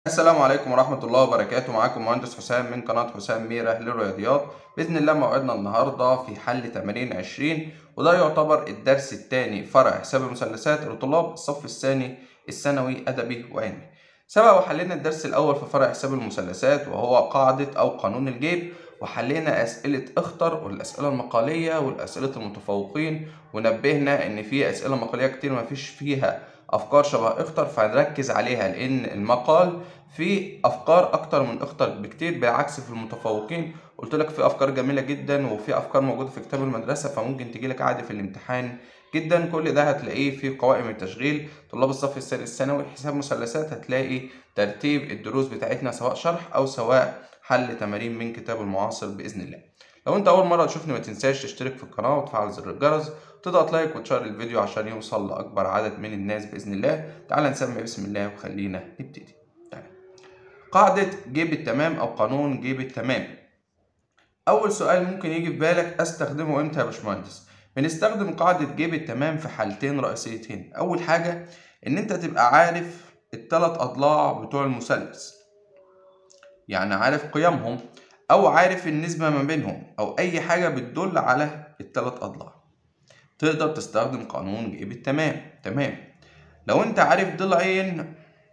السلام عليكم ورحمة الله وبركاته معاكم مهندس حسام من قناة حسام ميرة للرياضيات بإذن الله موعدنا النهاردة في حل تمارين 20 وده يعتبر الدرس الثاني فرع حساب المثلثات لطلاب الصف الثاني الثانوي أدبي وعلمي سبق وحلينا الدرس الأول في فرع حساب المثلثات وهو قاعدة أو قانون الجيب وحلينا أسئلة اختر والأسئلة المقالية والأسئلة المتفوقين ونبهنا إن في أسئلة مقالية كتير مفيش فيها افكار شبه اختر فهنركز عليها لان المقال فيه افكار اكتر من اختر بكتير بالعكس في المتفوقين قلت لك في افكار جميله جدا وفي افكار موجوده في كتاب المدرسه فممكن تجي لك عادي في الامتحان جدا كل ده هتلاقيه في قوائم التشغيل طلاب الصف الثالث الثانوي حساب مثلثات هتلاقي ترتيب الدروس بتاعتنا سواء شرح او سواء حل تمارين من كتاب المعاصر باذن الله لو انت اول مره تشوفني ما تنساش تشترك في القناه وتفعل زر الجرس وتضغط لايك وتشير الفيديو عشان يوصل لاكبر عدد من الناس باذن الله تعال نسمي بسم الله وخلينا نبتدي تعال. قاعده جيب التمام او قانون جيب التمام اول سؤال ممكن يجي في بالك استخدمه امتى يا باشمهندس بنستخدم قاعده جيب التمام في حالتين رئيسيتين اول حاجه ان انت تبقى عارف الثلاث اضلاع بتوع المثلث يعني عارف قيمهم او عارف النسبة ما بينهم او اي حاجة بتدل على الثلاث اضلاع تقدر تستخدم قانون جيب التمام تمام لو انت عارف ضلعين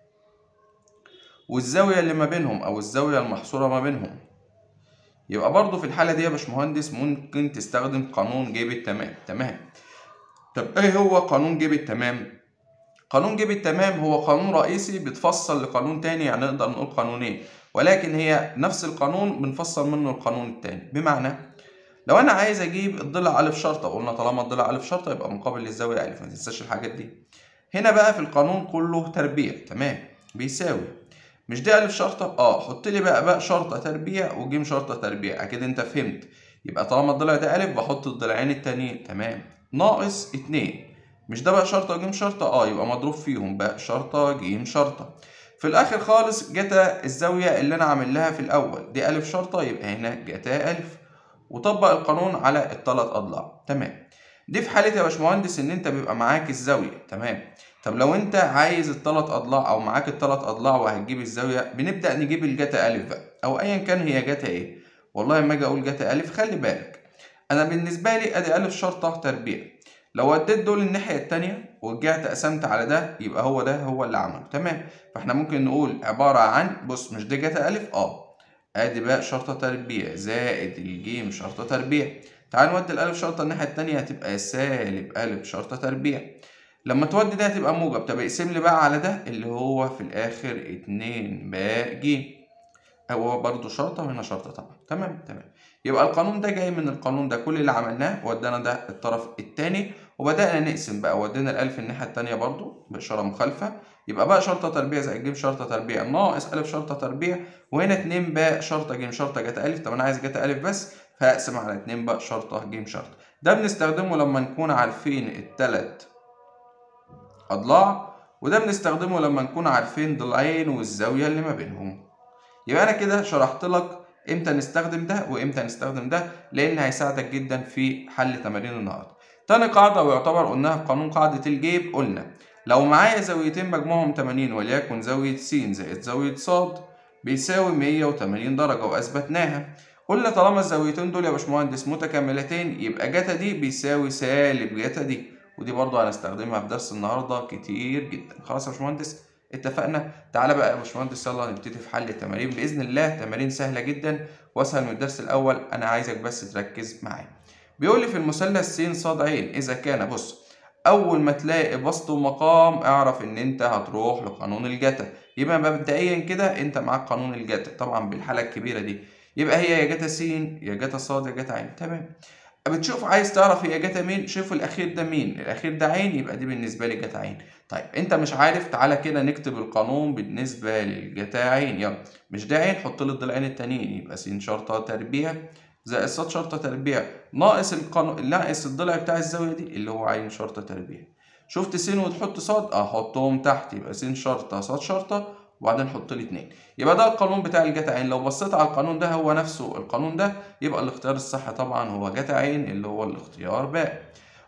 والزاوية اللي ما بينهم او الزاوية المحصورة ما بينهم يبقى برضو في الحالة دي يا باشمهندس ممكن تستخدم قانون جيب التمام تمام طب ايه هو قانون جيب التمام قانون جيب التمام هو قانون رئيسي بيتفصل لقانون تاني يعني نقدر نقول قانونين ولكن هي نفس القانون بنفصل منه القانون التاني بمعنى لو انا عايز اجيب الضلع الف شرطه قلنا طالما الضلع الف شرطه يبقى مقابل للزاويه الف ما تنساش الحاجات دي هنا بقى في القانون كله تربيع تمام بيساوي مش دي الف شرطه اه حط لي بقى بقى شرطه تربيع وجيم شرطه تربيع اكيد انت فهمت يبقى طالما الضلع ده الف بحط الضلعين التانيين تمام ناقص اتنين مش ده بقى شرطه وجيم شرطه اه يبقى مضروب فيهم بقى شرطه جيم شرطه في الاخر خالص جتا الزاويه اللي انا عامل لها في الاول دي الف شرطه يبقى هنا جتا الف وطبق القانون على الثلاث اضلاع تمام دي في حاله يا باشمهندس ان انت بيبقى معاك الزاويه تمام طب لو انت عايز الثلاث اضلاع او معاك الثلاث اضلاع وهتجيب الزاويه بنبدا نجيب الجتا الف بقى او ايا كان هي جتا ايه والله لما اجي اقول جتا الف خلي بالك انا بالنسبه لي ادي الف شرطه تربيع لو وديت دول الناحية التانية ورجعت قسمت على ده يبقى هو ده هو اللي عمله تمام فاحنا ممكن نقول عبارة عن بص مش دي جتا ألف اه ادي بقى شرطة تربيع زائد الجيم شرطة تربيع تعال نودي الألف شرطة الناحية التانية هتبقى سالب ألف شرطة تربيع لما تودي ده هتبقى موجب طب اقسم لي بقى على ده اللي هو في الآخر اتنين باء جيم هو برضو شرطة وهنا شرطة طبعا تمام تمام يبقى القانون ده جاي من القانون ده كل اللي عملناه ودانا ده الطرف التاني وبدأنا نقسم بقى ودينا الألف الناحية التانية برضو بإشارة مخالفة يبقى بقى شرطة تربيع زائد جيم شرطة تربيع ناقص ألف شرطة تربيع وهنا اتنين باء شرطة جيم شرطة جتا ألف طب أنا عايز جتا ألف بس فهقسم على اتنين باء شرطة جيم شرطة ده بنستخدمه لما نكون عارفين التلات أضلاع وده بنستخدمه لما نكون عارفين ضلعين والزاوية اللي ما بينهم يبقى أنا كده شرحت لك امتى نستخدم ده وامتى نستخدم ده لان هيساعدك جدا في حل تمارين النهارده تاني قاعده ويعتبر قلناها في قانون قاعده الجيب قلنا لو معايا زاويتين مجموعهم 80 وليكن زاويه س زائد زاويه ص بيساوي 180 درجه واثبتناها قلنا طالما الزاويتين دول يا باشمهندس متكاملتين يبقى جتا دي بيساوي سالب جتا دي ودي برضه هنستخدمها في درس النهارده كتير جدا خلاص يا باشمهندس اتفقنا تعالى بقى يا باشمهندس يلا نبتدي في حل التمارين باذن الله تمارين سهله جدا واسهل من الدرس الاول انا عايزك بس تركز معايا بيقول لي في المثلث س ص ع اذا كان بص اول ما تلاقي بسط ومقام اعرف ان انت هتروح لقانون الجتا يبقى مبدئيا كده انت معاك قانون الجتا طبعا بالحاله الكبيره دي يبقى هي يا جتا س يا جتا ص يا جتا ع تمام بتشوف عايز تعرف هي جتا مين شوف الاخير ده مين الاخير ده عين يبقى دي بالنسبه لي جتا عين طيب انت مش عارف تعالى كده نكتب القانون بالنسبه للجتا عين يلا مش ده عين حط لي الضلعين التانيين يبقى س شرطه تربيع زائد ص شرطه تربيع ناقص القانون ناقص الضلع بتاع الزاويه دي اللي هو عين شرطه تربيع شفت س وتحط ص اه حطهم تحت يبقى س شرطه ص شرطه وبعدين حط لي اتنين يبقى ده القانون بتاع الجتا عين لو بصيت على القانون ده هو نفسه القانون ده يبقى الاختيار الصح طبعا هو جتا عين اللي هو الاختيار باء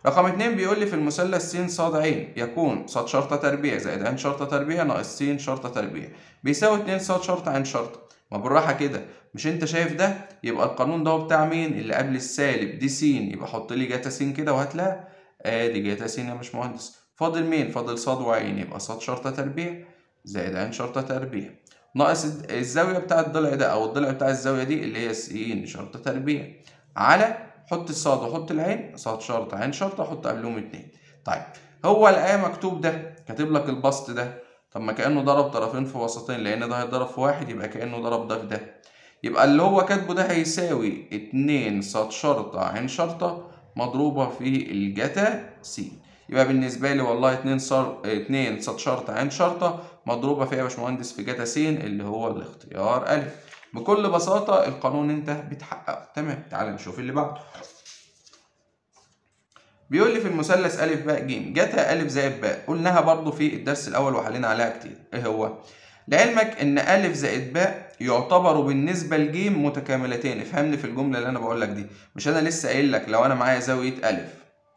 رقم اتنين بيقول لي في المثلث س ص ع يكون ص شرطة تربيع زائد ع شرطة تربيع ناقص س شرطة تربيع بيساوي اتنين ص شرطة ع شرطة ما بالراحة كده مش انت شايف ده يبقى القانون ده هو بتاع مين اللي قبل السالب دي س يبقى حط لي جاتا س كده وهات لها ادي جاتا س يا باشمهندس فاضل مين فاضل ص وعين يبقى ص شرطة تربيع زائد ع شرطة تربيع ناقص الزاوية بتاع الضلع ده أو الضلع بتاع الزاوية دي اللي هي س شرطة تربيع على حط الصاد وحط العين صاد شرطة عين شرطة حط قبلهم اتنين طيب هو الآية مكتوب ده كاتب لك البسط ده طب ما كأنه ضرب طرفين في وسطين لأن ده هيتضرب في واحد يبقى كأنه ضرب ده في ده يبقى اللي هو كاتبه ده هيساوي اتنين صاد شرطة عين شرطة مضروبة في الجتا س يبقى بالنسبة لي والله اتنين صار اتنين صاد شرطة عين شرطة مضروبة في يا باشمهندس في جتا س اللي هو الاختيار ألف بكل بساطة القانون انت بتحققه تمام تعال نشوف اللي بعده بيقول لي في المثلث أ ب ج جتا أ زائد ب قلناها برضو في الدرس الأول وحلينا عليها كتير إيه هو؟ لعلمك إن أ زائد ب يعتبروا بالنسبة لج متكاملتين افهمني في الجملة اللي أنا بقول لك دي مش أنا لسه قايل لك لو أنا معايا زاوية أ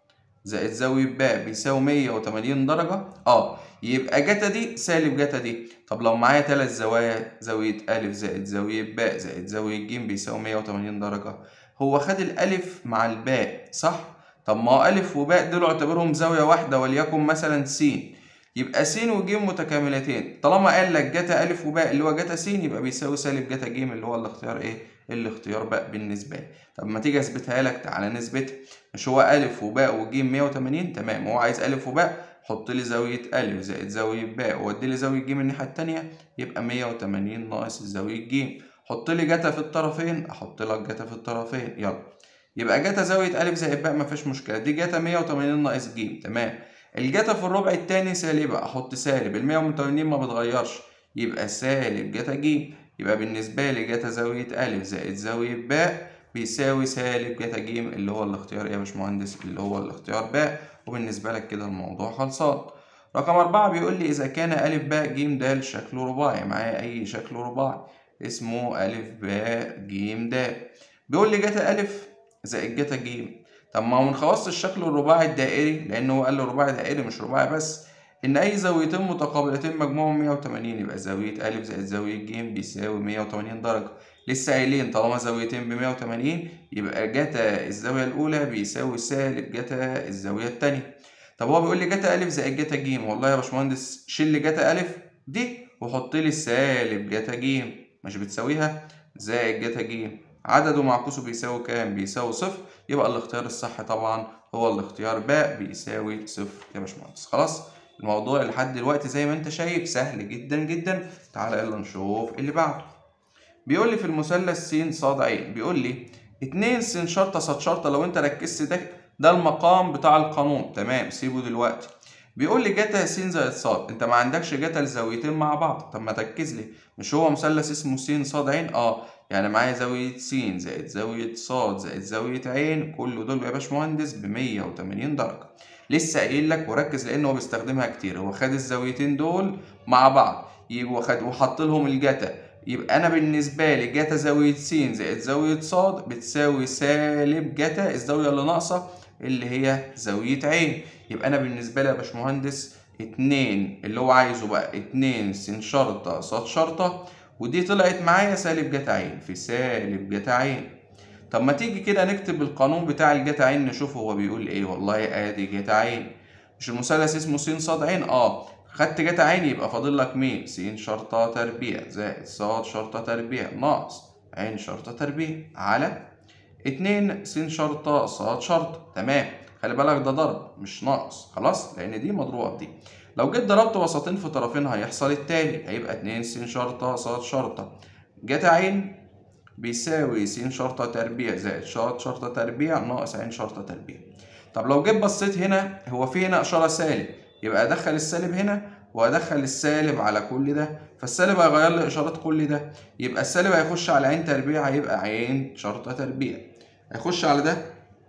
زائد زاوية ب بيساوي 180 درجة اه يبقى جتا دي سالب جتا دي طب لو معايا تلات زوايا زاوية أ زائد زاوية ب زائد زاوية ج بيساوي 180 درجة هو خد الألف مع الباء صح؟ طب ما هو ألف وباء دول اعتبرهم زاوية واحدة وليكن مثلا س يبقى س وج متكاملتين طالما قال لك جتا ألف وباء اللي هو جتا س يبقى بيساوي سالب جتا ج اللي هو الاختيار إيه؟ الاختيار باء بالنسبة لي طب ما تيجي أثبتها لك تعالى نثبتها مش هو ألف وباء وج 180 تمام هو عايز ألف وباء حط لي زاوية أ زائد زاوية ب وودي لي زاوية ج من الناحية التانية يبقى 180 ناقص زاوية ج حط لي جتا في الطرفين أحط لك جتا في الطرفين يلا يبقى جتا زاوية أ زائد ب مفيش مشكلة دي جتا 180 ناقص ج تمام الجتا في الربع التاني سالبة أحط سالب ال 180 ما بتغيرش يبقى سالب جتا ج يبقى بالنسبة لي جتا زاوية أ زائد زاوية ب بيساوي سالب جتا ج اللي هو الاختيار إيه يا باشمهندس اللي هو الاختيار ب وبالنسبة لك كده الموضوع خلصان رقم أربعة بيقول لي إذا كان أ ب ج د شكله رباعي معايا أي شكل رباعي اسمه أ ب ج د بيقول لي جتا أ زائد جتا ج طب ما هو من خواص الشكل الرباعي الدائري لأن هو قال لي رباعي دائري مش رباعي بس إن أي زاويتين متقابلتين مجموعهم 180 يبقى زاوية أ زائد زاوية ج بيساوي 180 درجة لسه قايلين طالما زاويتين ب 180 يبقى جتا الزاوية الأولى بيساوي سالب جتا الزاوية التانية طب هو بيقول لي جتا أ زائد جتا ج والله يا باشمهندس شيل جتا أ دي وحط لي سالب جتا ج مش بتساويها زائد جتا ج عدده معكوسه بيساوي كام؟ بيساوي صفر يبقى الاختيار الصح طبعا هو الاختيار باء بيساوي صفر يا باشمهندس خلاص الموضوع لحد دلوقتي زي ما انت شايف سهل جدا جدا تعالى يلا نشوف اللي بعده بيقول لي في المثلث س ص ع بيقول لي 2 س شرطة ص شرطة لو انت ركزت ده ده المقام بتاع القانون تمام سيبه دلوقتي بيقول لي جتا س زائد ص انت ما عندكش جتا الزاويتين مع بعض طب ما تركز لي مش هو مثلث اسمه س ص ع اه يعني معايا زاوية س زائد زاوية ص زائد زاوية ع كل دول يا باشمهندس ب 180 درجة لسه قايل لك وركز لان هو بيستخدمها كتير هو خد الزاويتين دول مع بعض يبقى خد وحط لهم الجتا يبقى انا بالنسبه لي جتا زاويه س زائد زاويه ص بتساوي سالب جتا الزاويه اللي ناقصه اللي هي زاويه ع يبقى انا بالنسبه لي يا باشمهندس اتنين اللي هو عايزه بقى اتنين س شرطه ص شرطه ودي طلعت معايا سالب جتا ع في سالب جتا ع طب ما تيجي كده نكتب القانون بتاع الجتا ع نشوف هو بيقول ايه والله ادي جتا ع مش المثلث اسمه س ص ع اه خدت جتا عين يبقى فاضل لك مين س شرطة تربيع زائد ص شرطة تربيع ناقص عين شرطة تربيع على اتنين س شرطة ص شرطة تمام خلي بالك ده ضرب مش ناقص خلاص لأن دي مضروبة بدي لو جيت ضربت وسطين في طرفين هيحصل التالي هيبقى اتنين س شرطة ص شرطة جتا عين بيساوي س شرطة تربيع زائد ش شرطة تربيع ناقص عين شرطة تربيع طب لو جيت بصيت هنا هو في هنا إشارة سالب يبقى ادخل السالب هنا وادخل السالب على كل ده فالسالب هيغير لي اشارات كل ده يبقى السالب هيخش على عين تربيع هيبقى عين شرطه تربيع هيخش على ده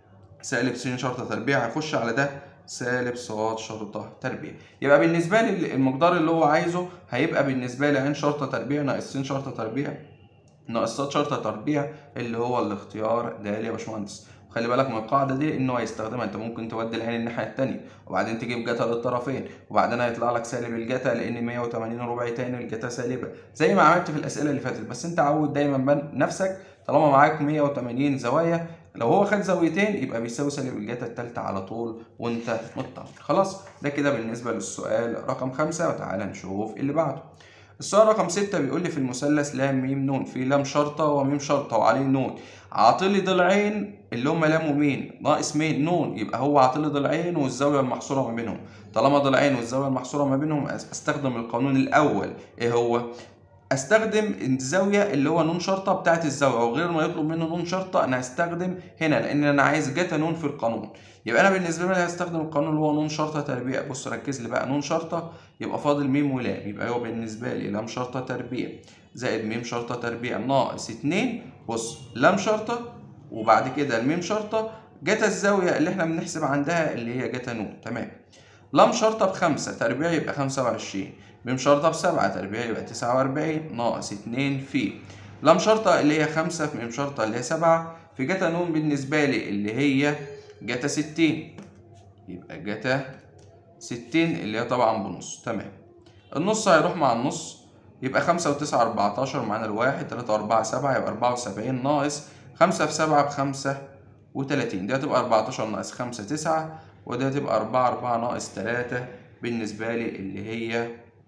سالب س شرطه تربيع هيخش على ده سالب ص شرطه تربيع يبقى بالنسبه لي المقدار اللي هو عايزه هيبقى بالنسبه لي عين شرطه تربيع ناقص س شرطه تربيع ناقص ص شرطه تربيع اللي هو الاختيار د يا باشمهندس خلي بالك من القاعده دي ان هو هيستخدمها انت ممكن تودي العين الناحيه التانية وبعدين تجيب جتا للطرفين وبعدين هيطلع لك سالب الجتا لان 180 ربع تاني الجتا سالبه زي ما عملت في الاسئله اللي فاتت بس انت عود دايما نفسك طالما معاك 180 زوايا لو هو خد زاويتين يبقى بيساوي سالب الجتا التالتة على طول وانت مطمن خلاص ده كده بالنسبة للسؤال رقم خمسة وتعالى نشوف اللي بعده السؤال رقم ستة بيقول لي في المثلث لام ميم نون في لام شرطة وميم شرطة وعليه نون عاطلي ضلعين اللي هم لام ومين ناقص مين نون يبقى هو عاطلي ضلعين والزاوية المحصورة ما بينهم طالما ضلعين والزاوية المحصورة ما بينهم استخدم القانون الأول ايه هو استخدم الزاويه اللي هو نون شرطه بتاعت الزاويه وغير ما يطلب منه نون شرطه انا هستخدم هنا لان انا عايز جتا نون في القانون يبقى انا بالنسبه لي هستخدم القانون اللي هو نون شرطه تربيع بص ركز لي بقى نون شرطه يبقى فاضل ميم ولام يبقى هو بالنسبه لي لام شرطه تربيع زائد ميم شرطه تربيع ناقص اتنين بص لام شرطه وبعد كده الميم شرطه جتا الزاويه اللي احنا بنحسب عندها اللي هي جتا نون تمام لام شرطه بخمسة تربيع يبقى خمسة وعشرين ميم شرطة بسبعة تربيع يبقى تسعة وأربعين ناقص اتنين في لام شرطة اللي هي خمسة في ميم شرطة اللي هي سبعة في جتا نون بالنسبة لي اللي هي جتا ستين يبقى جتا ستين اللي هي طبعا بنص تمام النص هيروح مع النص يبقى خمسة وتسعة أربعتاشر معانا الواحد تلاتة وأربعة سبعة يبقى أربعة وسبعين ناقص خمسة في سبعة بخمسة وتلاتين دي هتبقى أربعتاشر ناقص خمسة تسعة ودي هتبقى أربعة أربعة ناقص تلاتة بالنسبة لي اللي هي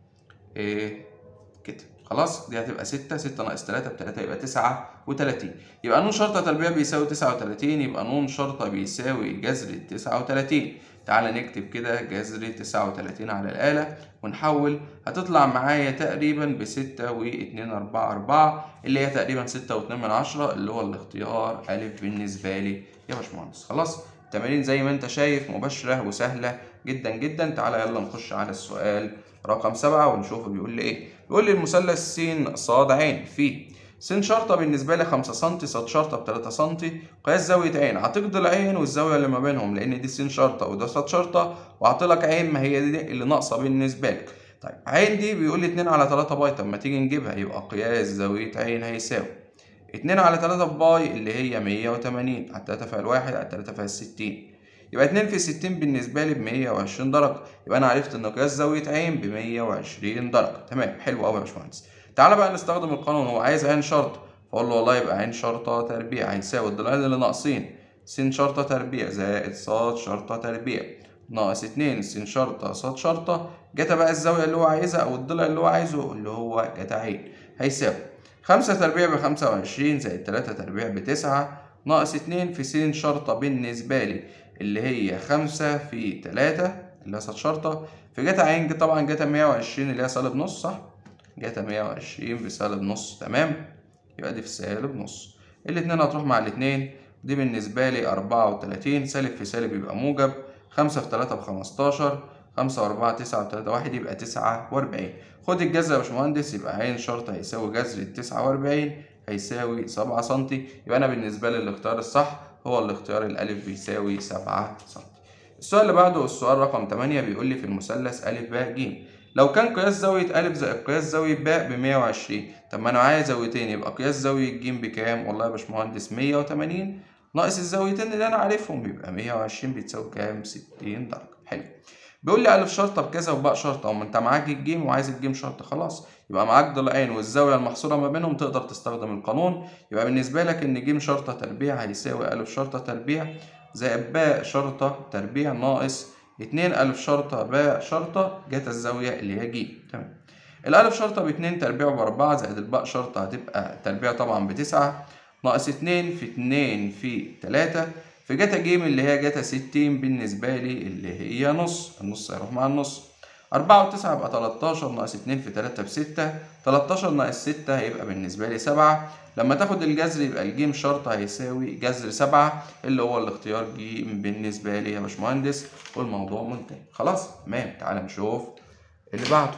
إيه كده خلاص دي هتبقى ستة ستة ناقص تلاتة بتلاتة يبقى تسعة وتلاتين يبقى نون شرطة تربيع بيساوي تسعة وتلاتين يبقى نون شرطة بيساوي جذر التسعة وتلاتين تعالى نكتب كده جذر تسعة وتلاتين على الآلة ونحول هتطلع معايا تقريبا بستة واتنين أربعة أربعة اللي هي تقريبا ستة واتنين من عشرة اللي هو الاختيار ألف بالنسبة لي يا باشمهندس خلاص التمارين زي ما انت شايف مباشرة وسهلة جدا جدا تعالى يلا نخش على السؤال رقم سبعة ونشوف بيقول لي ايه بيقول لي المثلث س ص عين فيه س شرطة بالنسبة لي خمسة سنتي ص شرطة بتلاتة سنتي قياس زاوية عين هتقضي العين والزاوية اللي ما بينهم لأن دي س شرطة وده ص شرطة وهعطيلك عين ما هي دي اللي ناقصة بالنسبة لك طيب عين دي بيقول لي اتنين على تلاتة باي طب ما تيجي نجيبها يبقى قياس زاوية عين هيساوي اتنين على تلاتة باي اللي هي مية وتمانين على التلاتة فيها الواحد على التلاتة فيها الستين يبقى اتنين في ستين بالنسبة لي بمية وعشرين درجة يبقى أنا عرفت إن قياس زاوية عين بمية وعشرين درجة تمام حلو أوي يا باشمهندس تعالى بقى نستخدم القانون هو عايز عين شرطة فأقول له والله يبقى عين شرطة تربيع هيساوي الضلعين اللي ناقصين س شرطة تربيع زائد ص شرطة تربيع ناقص اتنين س شرطة ص شرطة جتا بقى الزاوية اللي هو عايزها أو الضلع اللي هو عايزه اللي هو جتا عين هيساوي خمسة تربيع بخمسة وعشرين زائد تلاتة تربيع بتسعة ناقص اتنين في س شرطة بالنسبة لي اللي هي خمسة في تلاتة اللي هي شرطة في جتا عين طبعا جتا مية وعشرين اللي هي سالب نص صح؟ جتا مية وعشرين بسالب نص تمام يبقى دي في سالب نص الاتنين هتروح مع الاتنين دي بالنسبة لي أربعة وتلاتين سالب في سالب يبقى موجب خمسة في تلاتة بخمستاشر خمسة وأربعة تسعة وتلاتة واحد يبقى تسعة وأربعين خد الجذر يا باشمهندس يبقى عين شرطة هيساوي جذر التسعة وأربعين هيساوي سبعة سنتي يبقى أنا بالنسبة لي الاختيار الصح هو الاختيار الألف بيساوي سبعة سنتي السؤال اللي بعده السؤال رقم تمانية بيقول لي في المثلث أ ب ج لو كان قياس زاوية أ زائد قياس زاوية ب بمية وعشرين طب ما أنا معايا زاويتين يبقى قياس زاوية ج بكام؟ والله يا باشمهندس مية وتمانين ناقص الزاويتين اللي أنا عارفهم يبقى مية وعشرين بتساوي كام؟ ستين درجة حلو بيقول لي أ شرطة بكذا وباء شرطة وما أنت معاك الجيم وعايز الجيم شرطة خلاص يبقى معاك ضلعين والزاوية المحصورة ما بينهم تقدر تستخدم القانون يبقى بالنسبة لك إن ج شرطة تربيع هيساوي أ شرطة تربيع زائد باء شرطة تربيع ناقص اتنين أ شرطة باء شرطة جت الزاوية اللي هي ج تمام الألف شرطة باتنين تربيع بأربعة زائد الباء شرطة هتبقى تربيع طبعا بتسعة ناقص اتنين في اتنين في تلاتة في جتا جيم اللي هي جتا ستين بالنسبة لي اللي هي نص النص هيروح مع النص أربعة وتسعة يبقى تلاتاشر ناقص اتنين في تلاتة بستة تلاتاشر ناقص ستة هيبقى بالنسبة لي سبعة لما تاخد الجذر يبقى الجيم شرطة هيساوي جذر سبعة اللي هو الاختيار جيم بالنسبة لي يا باشمهندس والموضوع منتهي خلاص تمام تعالى نشوف اللي بعده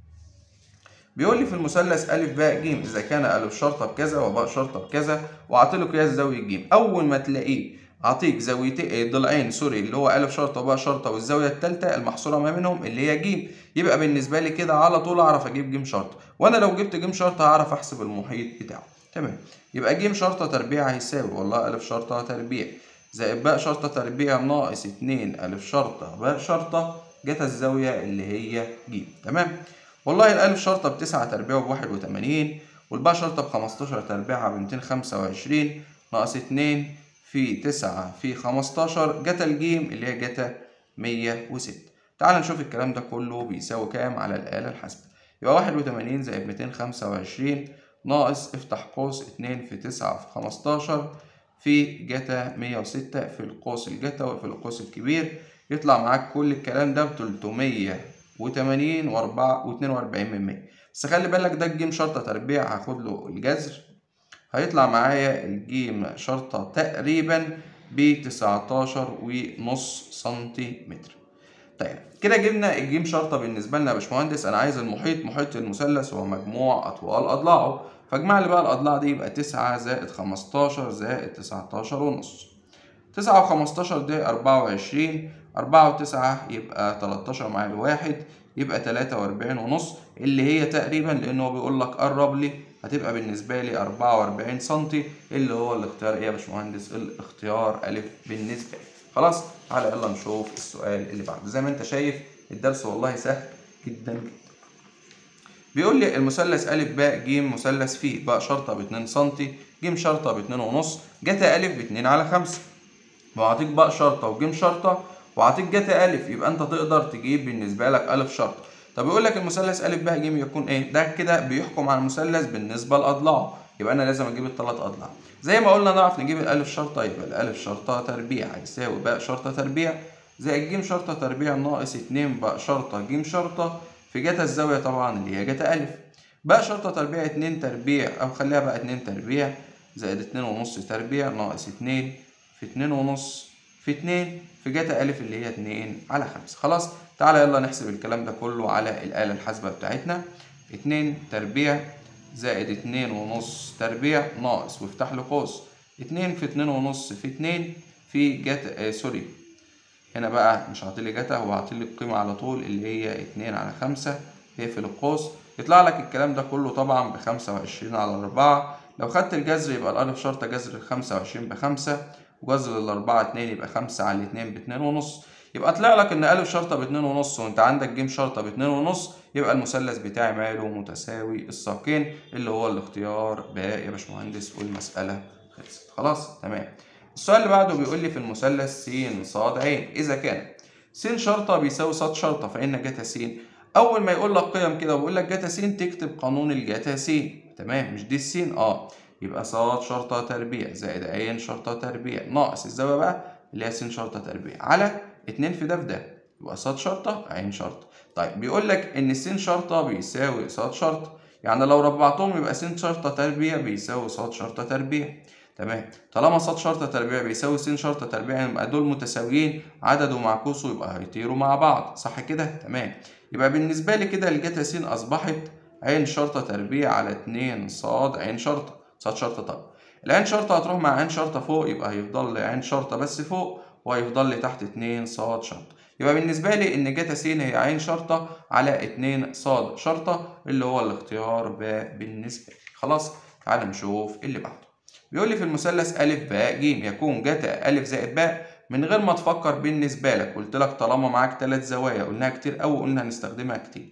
بيقول لي في المثلث أ ب ج إذا كان أ شرطة بكذا وباء شرطة بكذا وأعطيله قياس زاوية ج أول ما تلاقيه أعطيك زاويتين ضلعين سوري اللي هو أ شرطة وباء شرطة والزاوية التالتة المحصورة ما بينهم اللي هي ج يبقى بالنسبة لي كده على طول أعرف أجيب ج شرطة وأنا لو جبت ج شرطة هعرف أحسب المحيط بتاعه تمام يبقى ج شرطة تربيع هيساوي والله أ شرطة تربيع زائد باء شرطة تربيع ناقص اتنين ألف شرطة باء شرطة جت الزاوية اللي هي ج تمام والله الألف شرطة بتسعة تربيع بواحد وتمانين والباء شرطة بخمستاشر تربيع بميتين خمسة وعشرين ناقص اتنين في تسعة في خمستاشر جتا الجيم اللي هي جتا مية وستة تعال نشوف الكلام ده كله بيساوي كام على الآلة الحاسبة يبقى واحد وتمانين زائد ميتين خمسة وعشرين ناقص افتح قوس اتنين في تسعة في خمستاشر في جتا مية وستة في القوس الجتا وفي القوس الكبير يطلع معاك كل الكلام ده بتلتمية وتمانين وأربعة واتنين وأربعين من مية بس خلي بالك ده الجيم شرطة تربيع هاخد له الجذر هيطلع معايا الجيم شرطة تقريبا بتسعتاشر ونص سنتيمتر طيب كده جبنا الجيم شرطة بالنسبة لنا يا باشمهندس أنا عايز المحيط محيط المثلث هو مجموع أطوال أضلاعه فاجمع لي بقى الأضلاع دي يبقى تسعة زائد خمستاشر زائد تسعتاشر ونص تسعة وخمستاشر دي أربعة وعشرين أربعة وتسعة يبقى تلاتاشر مع الواحد يبقى تلاتة وأربعين ونص اللي هي تقريبا لأنه هو بيقول لك قرب لي هتبقى بالنسبة لي أربعة وأربعين سنتي اللي هو الاختيار إيه يا باشمهندس الاختيار ألف بالنسبة لي خلاص تعالى يلا نشوف السؤال اللي بعده زي ما أنت شايف الدرس والله سهل جدا جدا بيقول لي المثلث أ ب ج مثلث فيه باء شرطة باتنين سنتي ج شرطة باتنين ونص جتا أ باتنين على خمسة وأعطيك باء شرطة وج شرطة وأعطيك جتا أ يبقى أنت تقدر تجيب بالنسبة لك أ شرطة طب يقول لك المثلث أ ب ج يكون إيه؟ ده كده بيحكم على المثلث بالنسبة لأضلاعه يبقى أنا لازم أجيب الثلاث أضلاع زي ما قلنا نعرف نجيب الألف شرطة يبقى الألف شرطة تربيع هيساوي باء شرطة تربيع زائد ج شرطة تربيع ناقص اتنين باء شرطة ج شرطة في جتا الزاوية طبعا اللي هي جتا ألف باء شرطة تربيع اتنين تربيع أو خليها بقى اتنين تربيع زائد اتنين ونص تربيع ناقص اتنين في اتنين ونص في اتنين في جتا ألف اللي هي اتنين على خمسة خلاص تعالى يلا نحسب الكلام ده كله على الآلة الحاسبة بتاعتنا اتنين تربيع زائد اتنين ونص تربيع ناقص وافتح له قوس اتنين في اتنين ونص في اتنين في جتا آه سوري هنا بقى مش هعطيلي جتا هو هعطيلي القيمة على طول اللي هي اتنين على خمسة اقفل القوس يطلع لك الكلام ده كله طبعا بخمسة وعشرين على أربعة لو خدت الجذر يبقى الألف شرطة جذر الخمسة وعشرين بخمسة وجذر الأربعة اتنين يبقى خمسة على اتنين باتنين ونص يبقى طلع لك إن ألف شرطة باتنين ونص وأنت عندك ج شرطة باتنين ونص يبقى المثلث بتاعي ماله متساوي الساقين اللي هو الاختيار باء يا باشمهندس والمسألة خلصت خلاص تمام السؤال اللي بعده بيقول لي في المثلث س ص ع إذا كان س شرطة بيساوي ص شرطة فإن جتا س أول ما يقول لك قيم كده ويقول لك جتا س تكتب قانون الجتا س تمام مش دي السين اه يبقى ص شرطة تربيع زائد ع شرطة تربيع ناقص الزاوية بقى اللي هي س شرطة تربيع على اتنين في ده في ده يبقى ص شرطة ع شرطة طيب بيقول لك إن س شرطة بيساوي ص شرطة يعني لو ربعتهم يبقى س شرطة تربيع بيساوي ص شرطة تربيع تمام طالما ص شرطة تربيع بيساوي س شرطة تربيع يبقى دول متساويين عدد ومعكوسه يبقى هيطيروا مع بعض صح كده تمام يبقى بالنسبة لي كده الجتا س أصبحت ع شرطة تربيع على اتنين ص ع شرطة ص شرطة طب العين شرطة هتروح مع عين شرطة فوق يبقى هيفضل لي عين شرطة بس فوق وهيفضل لي تحت اتنين ص شرطة يبقى بالنسبة لي إن جتا س هي عين شرطة على اتنين ص شرطة اللي هو الاختيار ب بالنسبة لي خلاص تعال نشوف اللي بعده بيقول لي في المثلث أ ب ج يكون جتا أ زائد ب من غير ما تفكر بالنسبة لك قلت لك طالما معاك تلات زوايا قلناها كتير أوي قلنا هنستخدمها كتير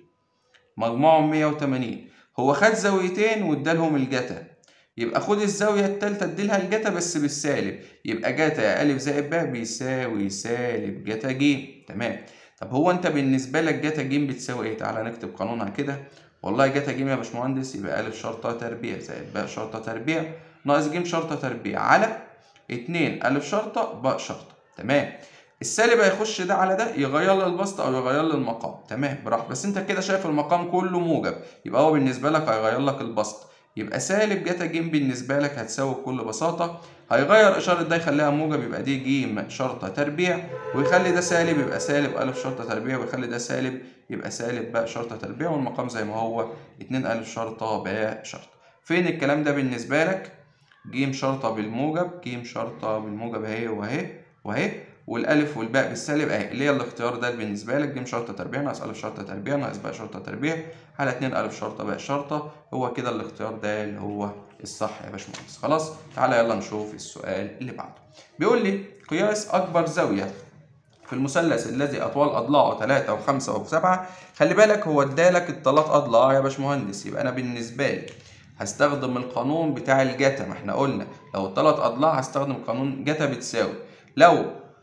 مجموعهم 180 هو خد زاويتين وادالهم الجتا يبقى خد الزاوية التالتة اديلها الجتا بس بالسالب يبقى جتا أ زائد ب بيساوي سالب جتا ج تمام طب هو انت بالنسبة لك جتا ج بتساوي ايه؟ تعالى نكتب قانونها كده والله جتا ج يا باشمهندس يبقى أ شرطة تربيع زائد ب شرطة تربيع ناقص ج شرطة تربيع على اتنين أ شرطة ب شرطة تمام السالب هيخش ده على ده يغير لي البسط او يغير لي المقام تمام براحتك بس انت كده شايف المقام كله موجب يبقى هو بالنسبه لك هيغير لك البسط يبقى سالب جتا ج بالنسبه لك هتساوي بكل بساطه هيغير اشاره ده يخليها موجب يبقى دي ج شرطه تربيع ويخلي ده سالب يبقى سالب ا شرطه تربيع ويخلي ده سالب يبقى سالب ب شرطه تربيع والمقام زي ما هو 2 ا شرطه ب شرطه فين الكلام ده بالنسبه لك ج شرطه بالموجب ج شرطه بالموجب اهي واهي واهي والالف والباء بالسالب اهي اللي هي الاختيار ده بالنسبه لك ج شرطه تربيع ناقص الف شرطه تربيع ناقص باء شرطه تربيع على 2 الف شرطه باء شرطه هو كده الاختيار ده اللي هو الصح يا باشمهندس خلاص تعالى يلا نشوف السؤال اللي بعده بيقول لي قياس اكبر زاويه في المثلث الذي اطوال اضلاعه 3 و5 و7 خلي بالك هو ادالك الثلاث اضلاع يا باشمهندس يبقى انا بالنسبه لي هستخدم القانون بتاع الجتا ما احنا قلنا لو الثلاث اضلاع هستخدم قانون جتا بتساوي لو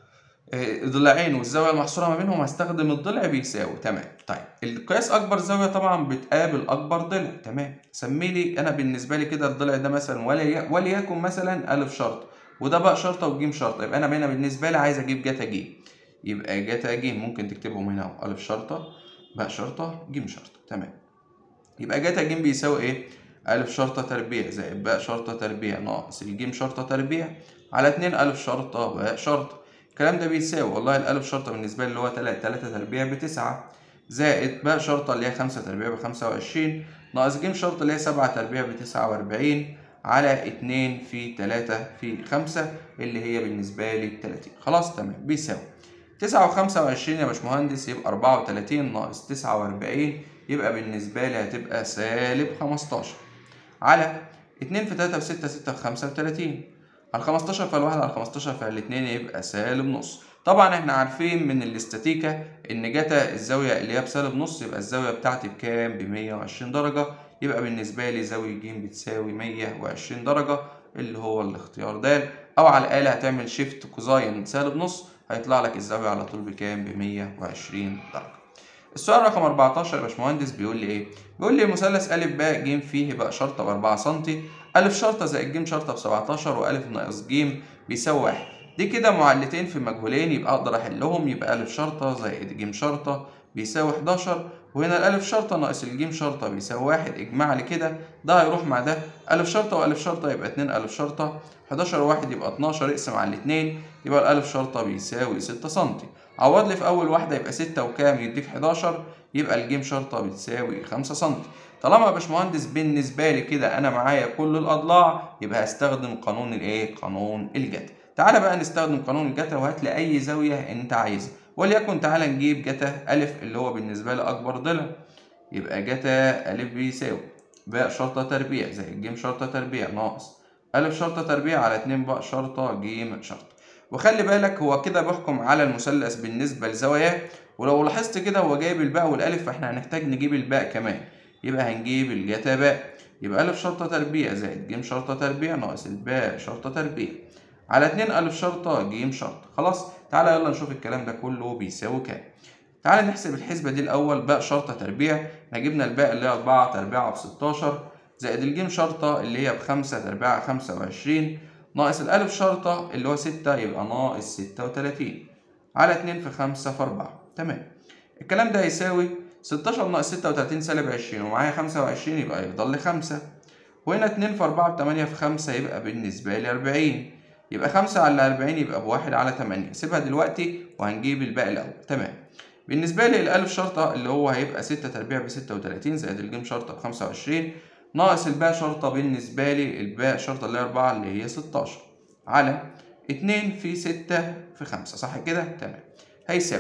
ضلعين والزاويه المحصوره ما بينهم هستخدم الضلع بيساوي تمام طيب القياس اكبر زاويه طبعا بتقابل اكبر ضلع تمام سمي لي انا بالنسبه لي كده الضلع ده مثلا ولي وليكن مثلا الف شرط وده بقى شرطه وجيم شرطه يبقى انا هنا بالنسبه لي عايز اجيب جتا جيم يبقى جتا جيم ممكن تكتبهم هنا اهو الف شرطه باء شرطه جيم شرطه تمام يبقى جتا جيم بيساوي ايه ألف شرطة تربيع زائد باء شرطة تربيع ناقص الجيم شرطة تربيع على اتنين ألف شرطة باء شرطة الكلام ده بيساوي والله الألف شرطة بالنسبة لي اللي هو تلاتة تلاتة تربيع بتسعة زائد باء شرطة اللي هي خمسة تربيع بخمسة وعشرين ناقص جيم شرطة اللي هي سبعة تربيع بتسعة وأربعين على اتنين في تلاتة في خمسة اللي هي بالنسبة لي تلاتين خلاص تمام بيساوي تسعة وخمسة وعشرين يا باشمهندس يبقى أربعة وتلاتين ناقص تسعة وأربعين يبقى بالنسبة لي هتبقى سالب خمستاشر على اتنين في تلاتة في ستة ستة في خمسة بتلاتين على خمستاشر فالواحد على خمستاشر فالاتنين يبقى سالب نص طبعا احنا عارفين من الاستاتيكا ان جتا الزاوية اللي هي بسالب نص يبقى الزاوية بتاعتي بكام بمية وعشرين درجة يبقى بالنسبة لي زاوية ج بتساوي مية وعشرين درجة اللي هو الاختيار د أو على الآلة هتعمل شيفت كوزاين سالب نص هيطلع لك الزاوية على طول بكام بمية وعشرين درجة السؤال رقم 14 يا باشمهندس بيقول لي ايه؟ بيقول لي مثلث أ ب ج فيه بقى شرطة ب 4 سم أ شرطة زائد ج شرطة ب 17 وأ ناقص ج بيساوي 1 دي كده معلتين في مجهولين يبقى أقدر أحلهم يبقى أ شرطة زائد ج شرطة بيساوي 11 وهنا الألف شرطة ناقص الجيم شرطة بيساوي 1 إجماع لي كده ده هيروح مع ده أ شرطة وأ شرطة يبقى 2 أ شرطة 11 و1 يبقى 12 اقسم على الاتنين يبقى الألف شرطة بيساوي 6 سم عوض لي في أول واحدة يبقى 6 وكام يديك 11 يبقى الجيم شرطة بتساوي 5 سم طالما يا باشمهندس بالنسبة لي كده أنا معايا كل الأضلاع يبقى هستخدم قانون الإيه؟ قانون الجتا. تعالى بقى نستخدم قانون الجتا وهات لي أي زاوية أنت عايزها وليكن تعالى نجيب جتا ألف اللي هو بالنسبة لي أكبر ضلع يبقى جتا ألف بيساوي باء شرطة تربيع زائد جيم شرطة تربيع ناقص ألف شرطة تربيع على اتنين باء شرطة جيم شرطة وخلي بالك هو كده بيحكم على المثلث بالنسبة لزواياه ولو لاحظت كده هو جايب الباء والألف فاحنا هنحتاج نجيب الباء كمان يبقى هنجيب الجتا باء يبقى ألف شرطة تربيع زائد جيم شرطة تربيع ناقص الباء شرطة تربيع على اتنين ألف شرطة جيم شرطة خلاص تعالى يلا نشوف الكلام ده كله بيساوي كام تعالى نحسب الحسبة دي الأول باء شرطة تربيع احنا جبنا الباء اللي هي أربعة تربيعها بستاشر زائد الجيم شرطة اللي هي بخمسة تربيعها خمسة وعشرين ناقص الألف شرطة اللي هو ستة يبقى ناقص ستة وتلاتين على اتنين في خمسة في أربعة تمام الكلام ده هيساوي ستاشر ناقص ستة وتلاتين سالب عشرين ومعايا خمسة وعشرين يبقى يفضل لي خمسة وهنا اتنين في أربعة بتمانية في خمسة يبقى بالنسبة لي أربعين يبقى خمسة على أربعين يبقى بواحد على تمانية سيبها دلوقتي وهنجيب الباقي الأول تمام بالنسبة لي الألف شرطة اللي هو هيبقى ستة تربيع بستة وتلاتين زائد الجيم شرطة بخمسة وعشرين ناقص الباء شرطة بالنسبة لي الباء شرطة اللي هي أربعة اللي هي ستاشر على اتنين في ستة في خمسة صح كده؟ تمام هيساوي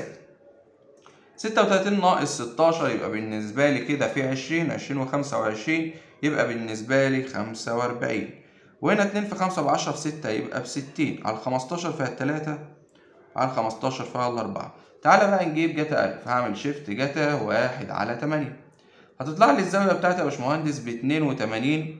ستة وتلاتين ناقص ستاشر يبقى بالنسبة لي كده في عشرين عشرين وخمسة وعشرين يبقى بالنسبة لي خمسة وأربعين وهنا اتنين في خمسة بعشرة في ستة يبقى بستين على خمستاشر فيها التلاتة على خمستاشر فيها الأربعة تعالى بقى نجيب جتا ألف هعمل شيفت جتا واحد على تمانية هتطلع لي الزاوية بتاعتي يا باشمهندس باتنين وتمانين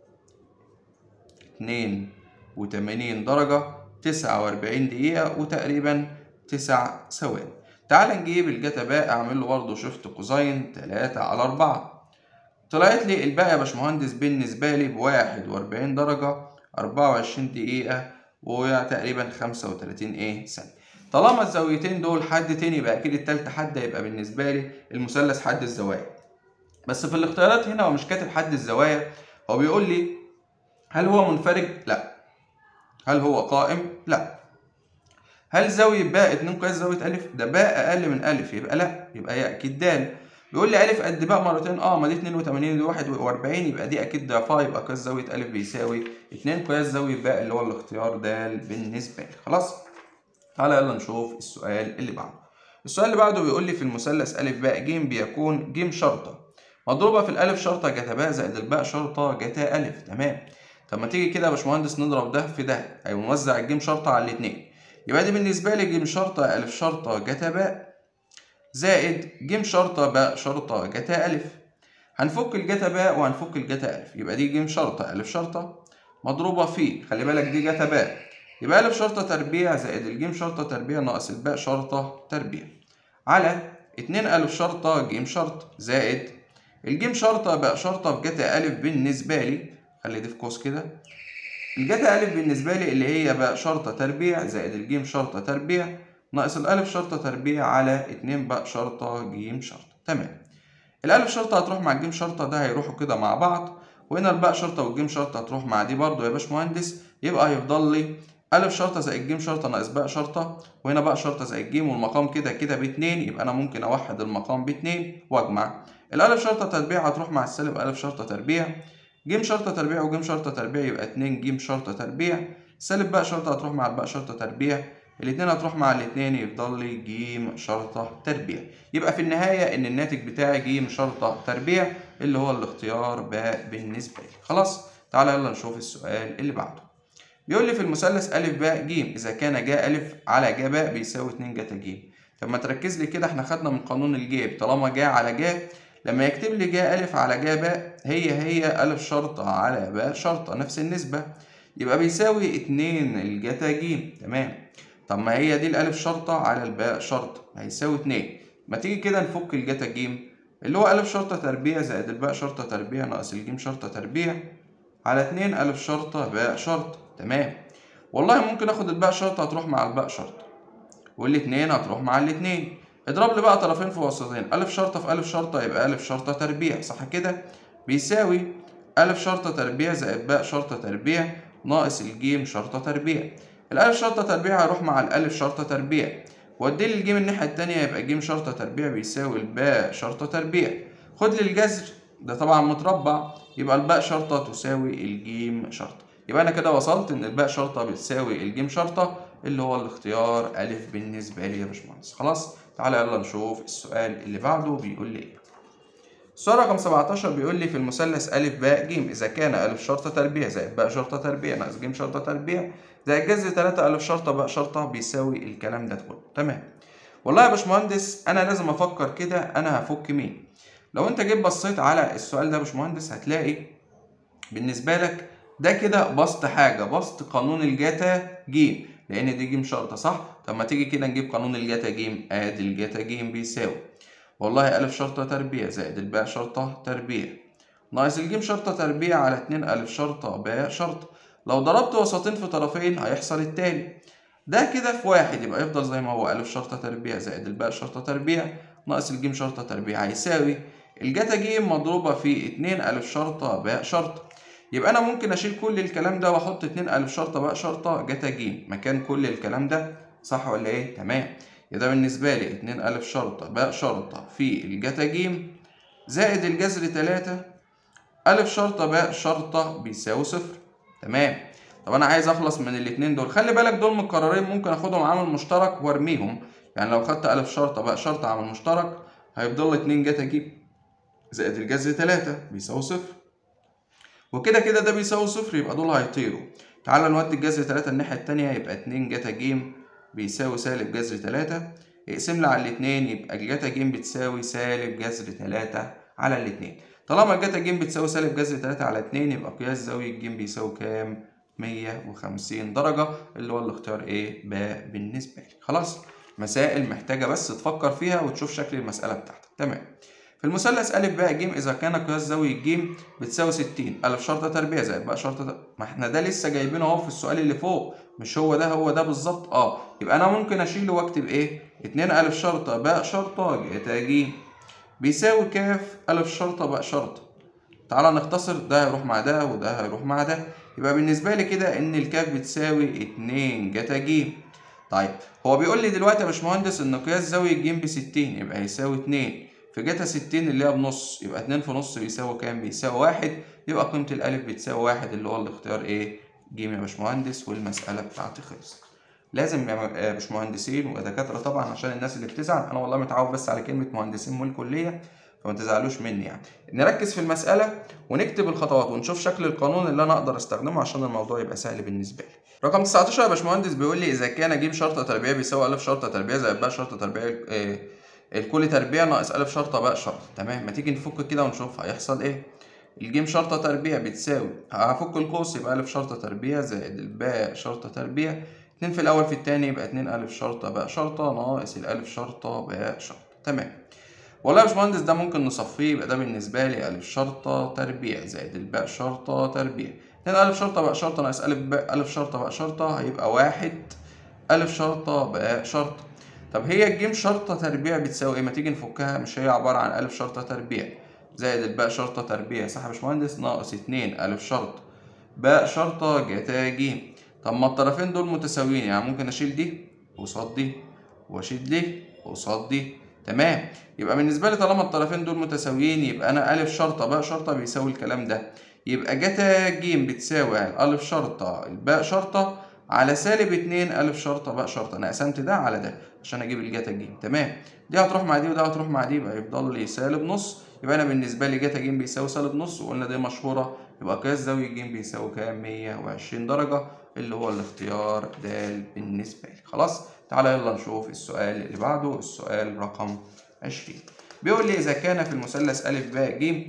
اتنين وتمانين درجة تسعة وأربعين دقيقة وتقريبا تسع ثواني تعال نجيب الجتا باء أعمل له برضه شيفت كوزاين تلاتة على أربعة طلعت لي الباقي يا باشمهندس بالنسبة لي بواحد وأربعين درجة أربعة وعشرين دقيقة وتقريبا خمسة وتلاتين إيه ثانية طالما الزاويتين دول حد تاني يبقى أكيد التالتة حد هيبقى بالنسبة لي المثلث حد الزوايا بس في الاختيارات هنا هو مش كاتب حد الزوايا هو بيقول لي هل هو منفرج؟ لا هل هو قائم؟ لا هل زاوية باء اتنين قياس زاوية ألف؟ ده باء أقل من ألف يبقى لا يبقى هي أكيد دال بيقول لي ألف قد باء مرتين اه ما دي 82 ودي 41 يبقى دي أكيد ضعفها يبقى قياس زاوية ألف بيساوي اتنين قياس زاوية باء اللي هو الاختيار د بالنسبة لي خلاص؟ تعالى يلا نشوف السؤال اللي بعده السؤال اللي بعده بيقول لي في المثلث أ ب ج بيكون ج شرطة مضروبة في الألف شرطة جتا باء زائد الباء شرطة جتا ألف تمام طب ما تيجي كده يا باشمهندس نضرب ده في ده أيوة نوزع الجيم شرطة على الاتنين يبقى دي بالنسبة لي ج شرطة ألف شرطة جتا باء زائد ج شرطة باء شرطة جتا ألف هنفك الجتا باء وهنفك الجتا ألف يبقى دي ج شرطة ألف شرطة مضروبة في خلي بالك دي جتا باء يبقى ألف شرطة تربيع زائد الجيم شرطة تربيع ناقص الباء شرطة تربيع على اتنين ألف شرطة جيم شرطة زائد الجيم شرطة باء شرطة في جتا ألف بالنسبة لي خلي دي في قوس كده الجتا ألف بالنسبة لي اللي هي باء شرطة تربيع زائد الجيم شرطة تربيع ناقص الألف شرطة تربيع على اتنين باء شرطة جيم شرطة تمام الألف شرطة هتروح مع الجيم شرطة ده هيروحوا كده مع بعض وهنا الباء شرطة والجيم شرطة هتروح مع دي برضو يا باشمهندس يبقى هيفضل لي ألف شرطة زائد جيم شرطة ناقص باء شرطة وهنا باء شرطة زائد جيم والمقام كده كده باتنين يبقى أنا ممكن أوحد المقام باتنين وأجمع الألف شرطة تربيع هتروح مع السالب ألف شرطة تربيع جيم شرطة تربيع وجيم شرطة تربيع يبقى اتنين جيم شرطة تربيع سالب باء شرطة هتروح مع الباء شرطة تربيع الاتنين هتروح مع الاتنين يفضل لي جيم شرطة تربيع يبقى في النهاية إن الناتج بتاعي جيم شرطة تربيع اللي هو الاختيار باء بالنسبة لي خلاص تعالى يلا نشوف السؤال اللي بعده بيقول لي في المثلث أ ب ج إذا كان ج أ على ج باء بيساوي 2 جتا ج طب ما تركز لي كده احنا خدنا من قانون الجيب طالما ج على ج لما يكتب لي ج أ على ج باء هي هي أ شرطة على باء شرطة نفس النسبة يبقى بيساوي 2 الجتا ج تمام طب ما هي دي الألف شرطة على الباء شرطة هيساوي 2 ما تيجي كده نفك الجتا ج اللي هو ألف شرطة تربيع زائد الباء شرطة تربيع ناقص الجيم شرطة تربيع على 2 ألف شرطة باء شرطة تمام والله ممكن اخد الباء شرطة هتروح مع الباء شرطة والاتنين هتروح مع الاتنين اضرب لي بقى طرفين في وسطين ألف شرطة في ألف شرطة يبقى ألف شرطة تربيع صح كده بيساوي ألف شرطة تربيع زائد باء شرطة تربيع ناقص الجيم شرطة تربيع الألف شرطة تربيع هيروح مع الألف شرطة تربيع وادي لي الجيم الناحية التانية يبقى جيم شرطة تربيع بيساوي الباء شرطة تربيع خد لي الجذر ده طبعا متربع يبقى الباء شرطة تساوي الجيم شرطة يبقى أنا كده وصلت إن الباء شرطة بتساوي الجيم شرطة اللي هو الاختيار أ بالنسبة لي يا باشمهندس خلاص تعالى يلا نشوف السؤال اللي بعده بيقول لي إيه السؤال رقم 17 بيقول لي في المثلث أ ب ج إذا كان أ شرطة تربيع زائد باء شرطة تربيع ناقص ج شرطة تربيع زائد جذر 3 أ شرطة باء شرطة بيساوي الكلام ده كله تمام والله يا باشمهندس أنا لازم أفكر كده أنا هفك مين لو أنت جيت بصيت على السؤال ده يا باشمهندس هتلاقي بالنسبة لك ده كده بسط حاجة بسط قانون الجاتا ج لأن دي ج شرطة صح؟ طب ما تيجي كده نجيب قانون الجاتا ج آدي الجاتا ج بيساوي والله ألف شرطة تربيع زائد الباء شرطة تربيع ناقص الجيم شرطة تربيع على اتنين ألف شرطة باء شرطة لو ضربت وسطين في طرفين هيحصل التالي ده كده في واحد يبقى يفضل زي ما هو ألف شرطة تربيع زائد الباء شرطة تربيع ناقص الجيم شرطة تربيع هيساوي الجاتا ج مضروبة في اتنين ألف شرطة باء شرطة يبقى أنا ممكن أشيل كل الكلام ده وأحط اتنين ألف شرطة باء شرطة جاتا ج مكان كل الكلام ده صح ولا إيه؟ تمام يبقى ده بالنسبة لي اتنين ألف شرطة باء شرطة في الجاتا ج زائد الجذر تلاتة ألف شرطة باء شرطة بيساوي صفر تمام طب أنا عايز أخلص من الاتنين دول خلي بالك دول متكررين ممكن آخدهم عامل مشترك وأرميهم يعني لو خدت ألف شرطة باء شرطة عامل مشترك هيفضل اتنين جاتا ج زائد الجذر تلاتة بيساوي صفر وكده كده ده بيساوي صفر يبقى دول هيطيروا تعالى نودي الجذر تلاتة الناحية التانية يبقى اتنين جاتا ج بيساوي سالب جذر تلاتة اقسم لي على الاتنين يبقى الجاتا ج بتساوي سالب جذر تلاتة على الاتنين طالما الجاتا ج بتساوي سالب جذر تلاتة على اتنين يبقى قياس زاوية ج بيساوي كام؟ مية وخمسين درجة اللي هو الاختيار ايه؟ باء بالنسبة لي خلاص مسائل محتاجة بس تفكر فيها وتشوف شكل المسألة بتاعتك تمام في المثلث أ ب ج إذا كان قياس زاوية ج بتساوي 60 أ شرطة تربيع زائد باء شرطة ما احنا ده لسه جايبينه اهو في السؤال اللي فوق مش هو ده هو ده بالظبط اه يبقى أنا ممكن أشيله وأكتب إيه؟ 2 أ شرطة باء شرطة جتا ج بيساوي كاف أ شرطة باء شرطة تعالى نختصر ده هيروح مع ده وده هيروح مع ده يبقى بالنسبة لي كده إن الكاف بتساوي 2 جتا ج طيب هو بيقول لي دلوقتي يا باشمهندس إن قياس زاوية ج ب 60 يبقى هيساوي 2 في جاتا 60 اللي هي بنص يبقى 2 في نص بيساوي كام؟ بيساوي واحد يبقى قيمة الألف بتساوي واحد اللي هو الاختيار إيه؟ ج يا باشمهندس والمسألة بتاعتي خلصت. لازم يا باشمهندسين ودكاتره طبعا عشان الناس اللي بتزعل انا والله متعود بس على كلمه مهندسين من الكليه فما تزعلوش مني يعني نركز في المساله ونكتب الخطوات ونشوف شكل القانون اللي انا اقدر استخدمه عشان الموضوع يبقى سهل بالنسبه لي رقم 19 يا باشمهندس بيقول لي اذا كان ج شرطه تربيع بيساوي ا شرطه تربيع زائد ب شرطه تربيع آه الكل تربيع ناقص ا شرطه باء شرطه تمام ما تيجي نفك كده ونشوف هيحصل ايه الجيم شرطه تربيع بتساوي هفك القوس يبقى ا شرطه تربيع زائد الباء شرطه تربيع اتنين في الاول في التاني يبقى اتنين ا شرطه باء شرطه ناقص الالف شرطه باء شرطه تمام والله يا باشمهندس ده ممكن نصفيه يبقى ده بالنسبه لي ا شرطه تربيع زائد الباء شرطه تربيع اتنين ا شرطه باء شرطه ناقص الف باء ا شرطه باء شرطه هيبقى واحد ا شرطه باء شرطه طب هي الجيم شرطه تربيع بتساوي ايه ما تيجي نفكها مش هي عباره عن ا شرطه تربيع زائد الباء شرطة تربيع صح يا باشمهندس ناقص اتنين ألف شرطة باء شرطة جتا ج طب ما الطرفين دول متساويين يعني ممكن أشيل دي قصاد دي وأشيل دي قصاد دي تمام يبقى بالنسبة لي طالما الطرفين دول متساويين يبقى أنا ألف شرطة باء شرطة بيساوي الكلام ده يبقى جتا ج بتساوي ألف شرطة الباء شرطة على سالب اتنين ألف شرطة باء شرطة أنا قسمت ده على ده عشان أجيب الجتا ج تمام دي هتروح مع دي وده هتروح مع دي يبقى يفضل لي سالب نص يبقى انا بالنسبه لي جتا ج بيساوي سالب نص وقلنا دي مشهوره يبقى قياس زاويه ج بيساوي كام 120 درجه اللي هو الاختيار د بالنسبه لي خلاص تعالى يلا نشوف السؤال اللي بعده السؤال رقم 20 بيقول لي اذا كان في المثلث ا ب ج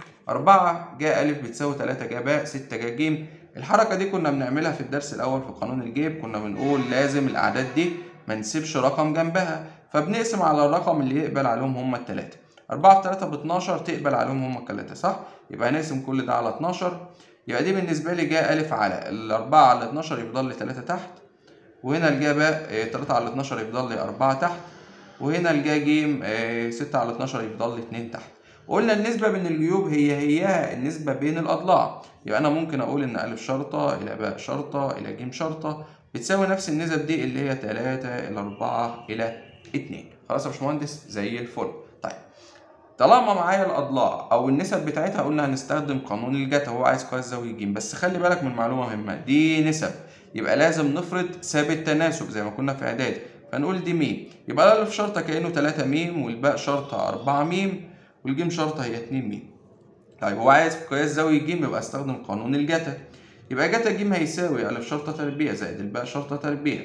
4 ج ا بتساوي 3 ج ب 6 ج ج الحركه دي كنا بنعملها في الدرس الاول في قانون الجيب كنا بنقول لازم الاعداد دي ما نسيبش رقم جنبها فبنقسم على الرقم اللي يقبل عليهم هما الثلاثه 4 في 3 ب 12 تقبل عليهم هما الثلاثة صح؟ يبقى هنقسم كل ده على 12 يبقى دي بالنسبة لي جا ألف على الأربعة على 12 يفضل لي 3 تحت وهنا الجا باء 3 على 12 يفضل لي 4 تحت وهنا الجا ج 6 على 12 يفضل لي 2 تحت وقلنا النسبة بين الجيوب هي هيها النسبة بين الأضلاع يبقى أنا ممكن أقول إن ألف شرطة إلى باء شرطة إلى ج شرطة بتساوي نفس النسب دي اللي هي 3 إلى 4 إلى 2 خلاص يا باشمهندس زي الفل طيب طالما معايا الاضلاع او النسب بتاعتها قلنا هنستخدم قانون الجتا هو عايز قياس زاويه ج بس خلي بالك من معلومه مهمه دي نسب يبقى لازم نفرض ثابت تناسب زي ما كنا في اعدادي فنقول دي م يبقى الالف شرطه كانه 3 م والباء شرطه 4 م والجيم شرطه هي 2 م طيب هو عايز قياس زاويه ج يبقى استخدم قانون الجتا يبقى جتا ج هيساوي الف شرطه تربيع زائد الباء شرطه تربيع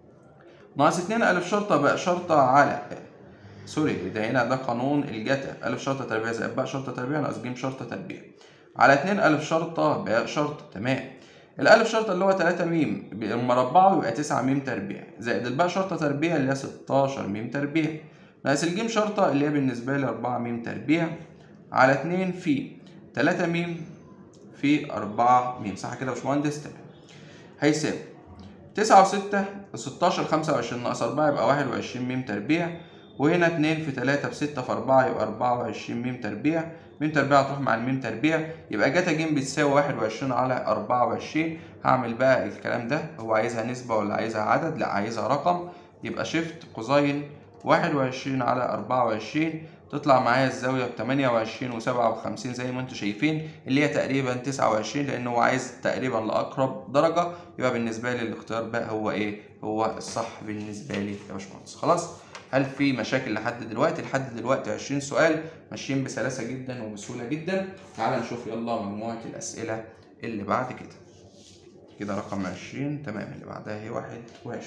ناقص 2 الف شرطه باء شرطه على سوري ده هنا ده قانون الجتا ألف شرطة تربيع زائد باء شرطة تربيع ناقص ج شرطة تربيع على اتنين ألف شرطة باء شرطة تمام الألف شرطة اللي هو تلاتة ميم مربعه يبقى تسعة ميم تربيع زائد الباء شرطة تربيع اللي هي ستاشر ميم تربيع ناقص الجيم شرطة اللي هي بالنسبة لي أربعة ميم تربيع على اتنين في تلاتة ميم في أربعة ميم صح كده يا باشمهندس تمام هيساوي تسعة وستة ستاشر خمسة وعشرين ناقص أربعة يبقى واحد وعشرين ميم تربيع وهنا اتنين في تلاتة في ستة في أربعة يبقى أربعة وعشرين ميم تربيع ميم تربيع هتروح مع الميم تربيع يبقى جاتا ج بتساوي واحد وعشرين على أربعة وعشرين هعمل بقى الكلام ده هو عايزها نسبة ولا عايزها عدد؟ لا عايزها رقم يبقى شيفت كوزين واحد وعشرين على أربعة وعشرين تطلع معايا الزاوية بتمانية وعشرين وسبعة وخمسين زي ما انتوا شايفين اللي هي تقريبا تسعة وعشرين لأن هو عايز تقريبا لأقرب درجة يبقى بالنسبة لي الاختيار بقى هو إيه؟ هو الصح بالنسبة لي يا باشمهندس خلاص؟ هل في مشاكل لحد دلوقتي لحد دلوقتي 20 سؤال ماشيين بسلاسه جدا وبسهوله جدا تعال نشوف يلا مجموعه الاسئله اللي بعد كده كده رقم 20 تمام اللي بعدها هي 21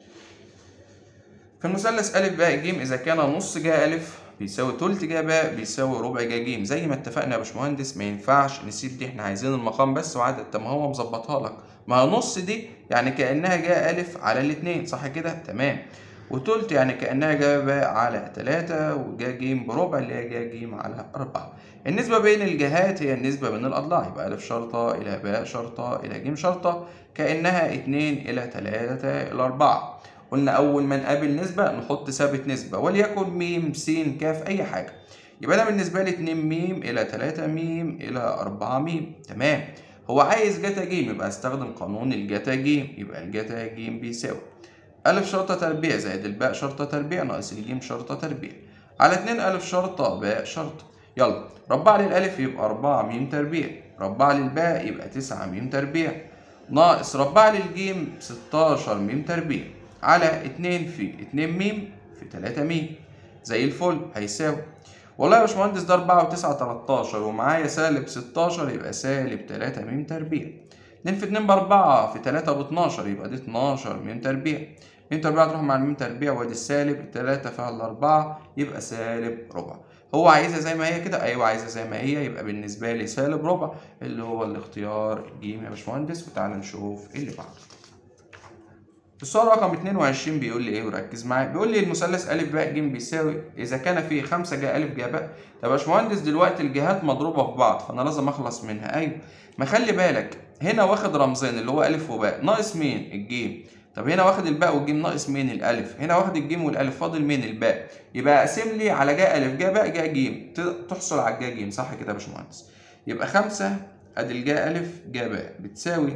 في المثلث ا ب ج اذا كان نص ج ا بيساوي تلت ج ب بيساوي ربع ج ج زي ما اتفقنا يا باشمهندس ما ينفعش نسيب دي احنا عايزين المقام بس وعدد طب ما هو مظبطها لك ما هو نص دي يعني كانها ج ا على الاتنين صح كده تمام وتلت يعني كأنها جايبة على تلاتة وجا جيم بربع اللي هي جا جيم على أربعة النسبة بين الجهات هي النسبة بين الأضلاع يبقى ألف شرطة إلى باء شرطة إلى جيم شرطة كأنها اتنين إلى تلاتة إلى أربعة قلنا أول ما نقابل نسبة نحط ثابت نسبة وليكن ميم س كاف أي حاجة يبقى أنا بالنسبة لي اتنين ميم إلى تلاتة ميم إلى أربعة ميم تمام هو عايز جتا جيم يبقى استخدم قانون الجتا جيم يبقى الجتا جيم بيساوي ألف شرطة تربيع زائد الباء شرطة تربيع ناقص الجيم شرطة تربيع على اتنين ألف شرطة باء شرطة يلا ربع لي الألف يبقى أربعة ميم تربيع ربع لي الباء يبقى تسعة ميم تربيع ناقص ربع لي الجيم ستاشر ميم تربيع على اتنين في اتنين ميم في تلاتة ميم زي الفل هيساوي والله يا باشمهندس ده أربعة وتسعة تلاتاشر ومعايا سالب ستاشر يبقى سالب تلاتة ميم تربيع اتنين في اتنين بأربعة في تلاتة باتناشر يبقى دي اتناشر ميم تربيع ميم تربيع تروح مع الميم تربيع وادي السالب التلاتة فيها الأربعة يبقى سالب ربع هو عايزها زي ما هي كده أيوه عايزها زي ما هي يبقى بالنسبة لي سالب ربع اللي هو الاختيار ج يا باشمهندس وتعالى نشوف اللي بعده السؤال رقم 22 بيقول لي ايه وركز معايا بيقول لي المثلث ا ب ج بيساوي اذا كان فيه 5 ج ا ج ب طب يا باشمهندس دلوقتي الجهات مضروبه في بعض فانا لازم اخلص منها ايوه ما خلي بالك هنا واخد رمزين اللي هو ا وباء ناقص مين الجيم طب هنا واخد الباء والجيم ناقص مين الالف هنا واخد الجيم والالف فاضل مين الباء يبقى اقسم لي على جا ا جا باء جا ج تحصل على الجا ج صح كده يا باشمهندس يبقى 5 ادي الجا ا جا باء بتساوي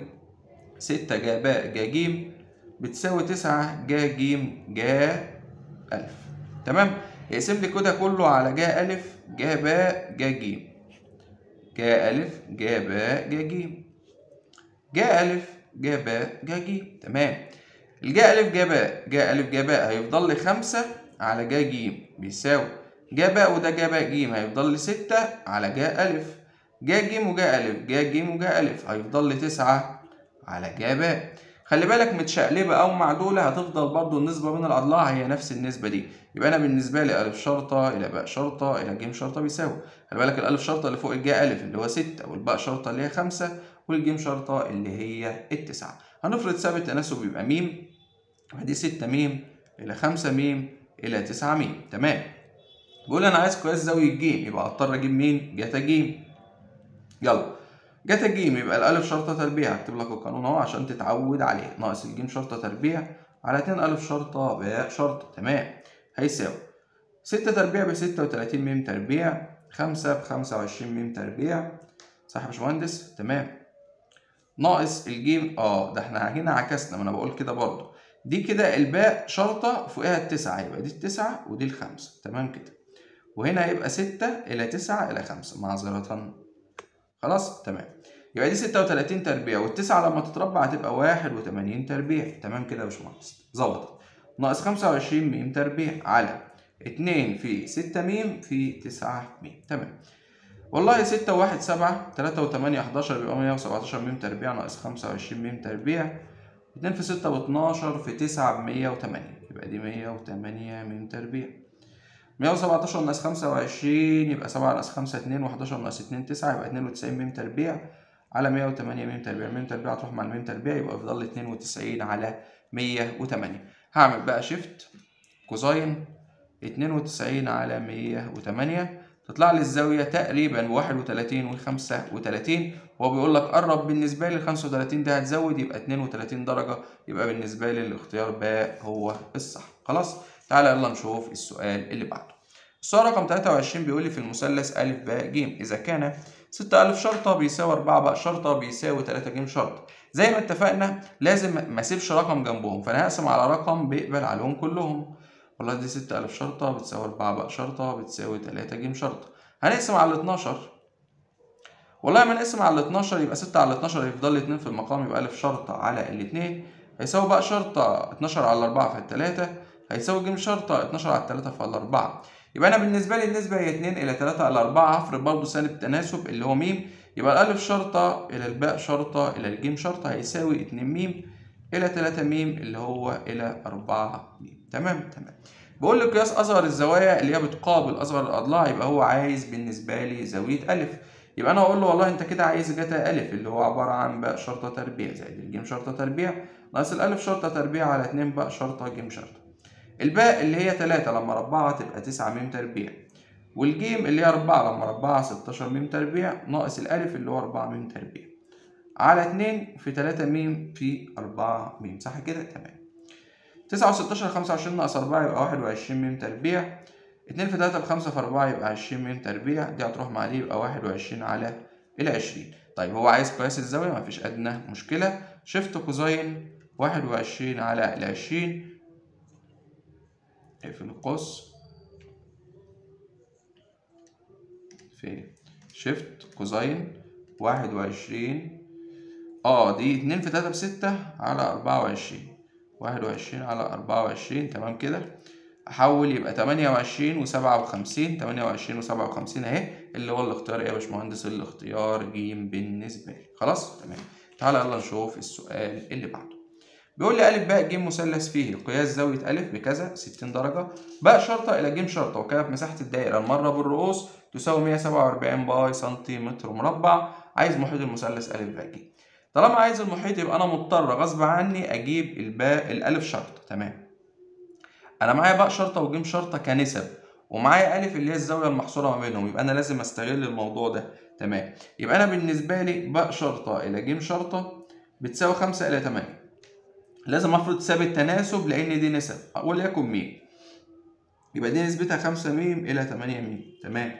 6 جا باء جا ج بتساوي تسعة جا جيم جا ألف تمام يقسم لي كده كله على جا ألف جا باء جا جيم جا ألف جا باء جا جيم جا ألف جا باء جا جيم تمام الجا ألف جا باء جا ألف جا باء هيفضل لي خمسة على جا جيم بيساوي جا باء وده جا باء جيم هيفضل لي ستة على جا ألف جا جيم وجا ألف جا جيم وجا ألف هيفضل لي تسعة على جا باء خلي بالك متشقلبة أو معدولة هتفضل برضو النسبة بين الأضلاع هي نفس النسبة دي يبقى أنا بالنسبة لي ألف شرطة إلى باء شرطة إلى جيم شرطة بيساوي خلي بالك الألف شرطة اللي فوق الجاء ألف اللي هو ستة والباء شرطة اللي هي خمسة والجيم شرطة اللي هي التسعة هنفرض ثابت تناسب يبقى ميم ودي ستة ميم إلى خمسة ميم إلى تسعة ميم تمام بيقول أنا عايز قياس زاوية جيم يبقى أضطر أجيب مين؟ جاتا جيم يلا جاتا جيم يبقى الألف شرطة تربيع هكتب لك القانون أهو عشان تتعود عليه ناقص الجيم شرطة تربيع على اتنين ألف شرطة باء شرطة تمام هيساوي ستة تربيع بستة وتلاتين ميم تربيع خمسة بخمسة وعشرين ميم تربيع صح يا باشمهندس تمام ناقص الجيم اه ده احنا هنا عكسنا ما انا بقول كده برضه دي كده الباء شرطة فوقها التسعة يبقى دي التسعة ودي الخمسة تمام كده وهنا هيبقى ستة إلى تسعة إلى خمسة معذرة خلاص تمام يبقى دي 36 تربيع والتسعة لما تتربع هتبقى 81 تربيع تمام كده يا باشمهندس ظبطت ناقص 25 ميم تربيع على 2 في 6 ميم في 9 ميم تمام والله 6 و1 7 3 و8 11 يبقى 117 ميم تربيع ناقص 25 ميم تربيع 2 في 6 ب 12 في 9 ب 108 يبقى دي 108 ميم تربيع 117 ناقص 25 يبقى 7 ناقص 5 2 و11 ناقص 2 9 يبقى 92 ميم تربيع على 108 ميم تربيع ميم تربيع هتروح مع الميم تربيع يبقى يفضل لي 92 على 108 هعمل بقى شيفت كوزاين 92 على 108 تطلع لي الزاوية تقريبا 31 و 35 هو بيقول لك قرب بالنسبة لي ال 35 دي هتزود يبقى 32 درجة يبقى بالنسبة لي الاختيار باء هو الصح خلاص تعالى يلا نشوف السؤال اللي بعده السؤال رقم 23 بيقول لي في المثلث أ ب ج إذا كان 6 ألف شرطة بيساوي 4 باء شرطة بيساوي 3 ج شرطة زي ما اتفقنا لازم ما اسيبش رقم جنبهم فأنا هقسم على رقم بيقبل عليهم كلهم والله دي 6 ألف شرطة بتساوي 4 باء شرطة بتساوي 3 ج شرطة هنقسم على 12 والله ما نقسم على 12 يبقى 6 على 12 يفضل لي 2 في المقام يبقى ألف شرطة على الاتنين هيساوي باء شرطة 12 على 4 في التلاتة هيساوي ج شرطة 12 على 3 في 4 يبقى انا بالنسبه لي النسبه هي 2 الى 3 الى 4 هفرض برضه سالب تناسب اللي هو م يبقى الالف شرطه الى الباء شرطه الى الجيم شرطه هيساوي 2 م الى 3 م اللي هو الى 4 م تمام تمام بقول لي قياس اصغر الزوايا اللي هي بتقابل اصغر الاضلاع يبقى هو عايز بالنسبه لي زاويه الف يبقى انا اقول له والله انت كده عايز جتا الف اللي هو عباره عن باء شرطه تربيع زائد الجيم شرطه تربيع ناقص الالف شرطه تربيع على 2 باء شرطه جيم شرطه الباء اللي هي 3 لما ربعها تبقى 9 ميم تربيع والجيم اللي هي 4 لما ربعها 16 ميم تربيع ناقص الألف اللي هو 4 ميم تربيع على 2 في 3 ميم في 4 ميم صح كده تمام 9 و16 25 ناقص 4 يبقى 21 ميم تربيع 2 في 3 ب 5 في 4 يبقى 20 ميم تربيع دي هتروح مع دي يبقى 21 على الى 20 طيب هو عايز قياس الزاوية مفيش أدنى مشكلة شيفت كوزين 21 على ال 20 اقفل القوس في شيفت كوزين واحد وعشرين اه دي اتنين في تلاتة بستة على أربعة وعشرين واحد وعشرين على أربعة وعشرين تمام كده أحول يبقى تمانية وعشرين وسبعة وخمسين تمانية وعشرين وسبعة وخمسين أهي اللي هو الاختيار إيه يا باشمهندس الاختيار ج بالنسبة لي خلاص تمام تعالى يلا نشوف السؤال اللي بعده بيقول لي أ ب ج مثلث فيه قياس زاوية أ بكذا 60 درجة باء شرطة إلى ج شرطة وكانت مساحة الدائرة المرة بالرؤوس تساوي 147 باي سنتيمتر مربع عايز محيط المثلث أ ب ج طالما عايز المحيط يبقى أنا مضطر غصب عني أجيب الباء الألف شرطة تمام أنا معايا باء شرطة وج شرطة كنسب ومعايا ألف اللي هي الزاوية المحصورة ما بينهم يبقى أنا لازم أستغل الموضوع ده تمام يبقى أنا بالنسبة لي باء شرطة إلى ج شرطة بتساوي 5 إلى 8 لازم افرض ثابت تناسب لان دي نسب وليكن م يبقى دي نسبتها 5 م الى 8 م تمام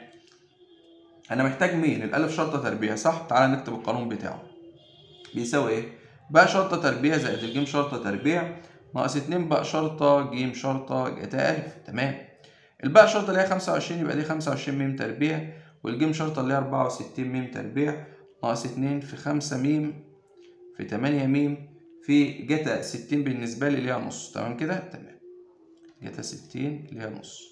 انا محتاج مين الالف شرطه تربيع صح تعالى نكتب القانون بتاعه بيساوي ايه باء شرطه تربيع زائد الجيم شرطه تربيع ناقص 2 باء شرطه ج شرطه جتا الف تمام الباء شرطه اللي هي 25 يبقى دي 25 م تربيع والجيم شرطه اللي هي 64 م تربيع ناقص 2 في 5 م في 8 م في جتا 60 بالنسبة لي اللي هي نص تمام كده تمام جتا 60 اللي هي نص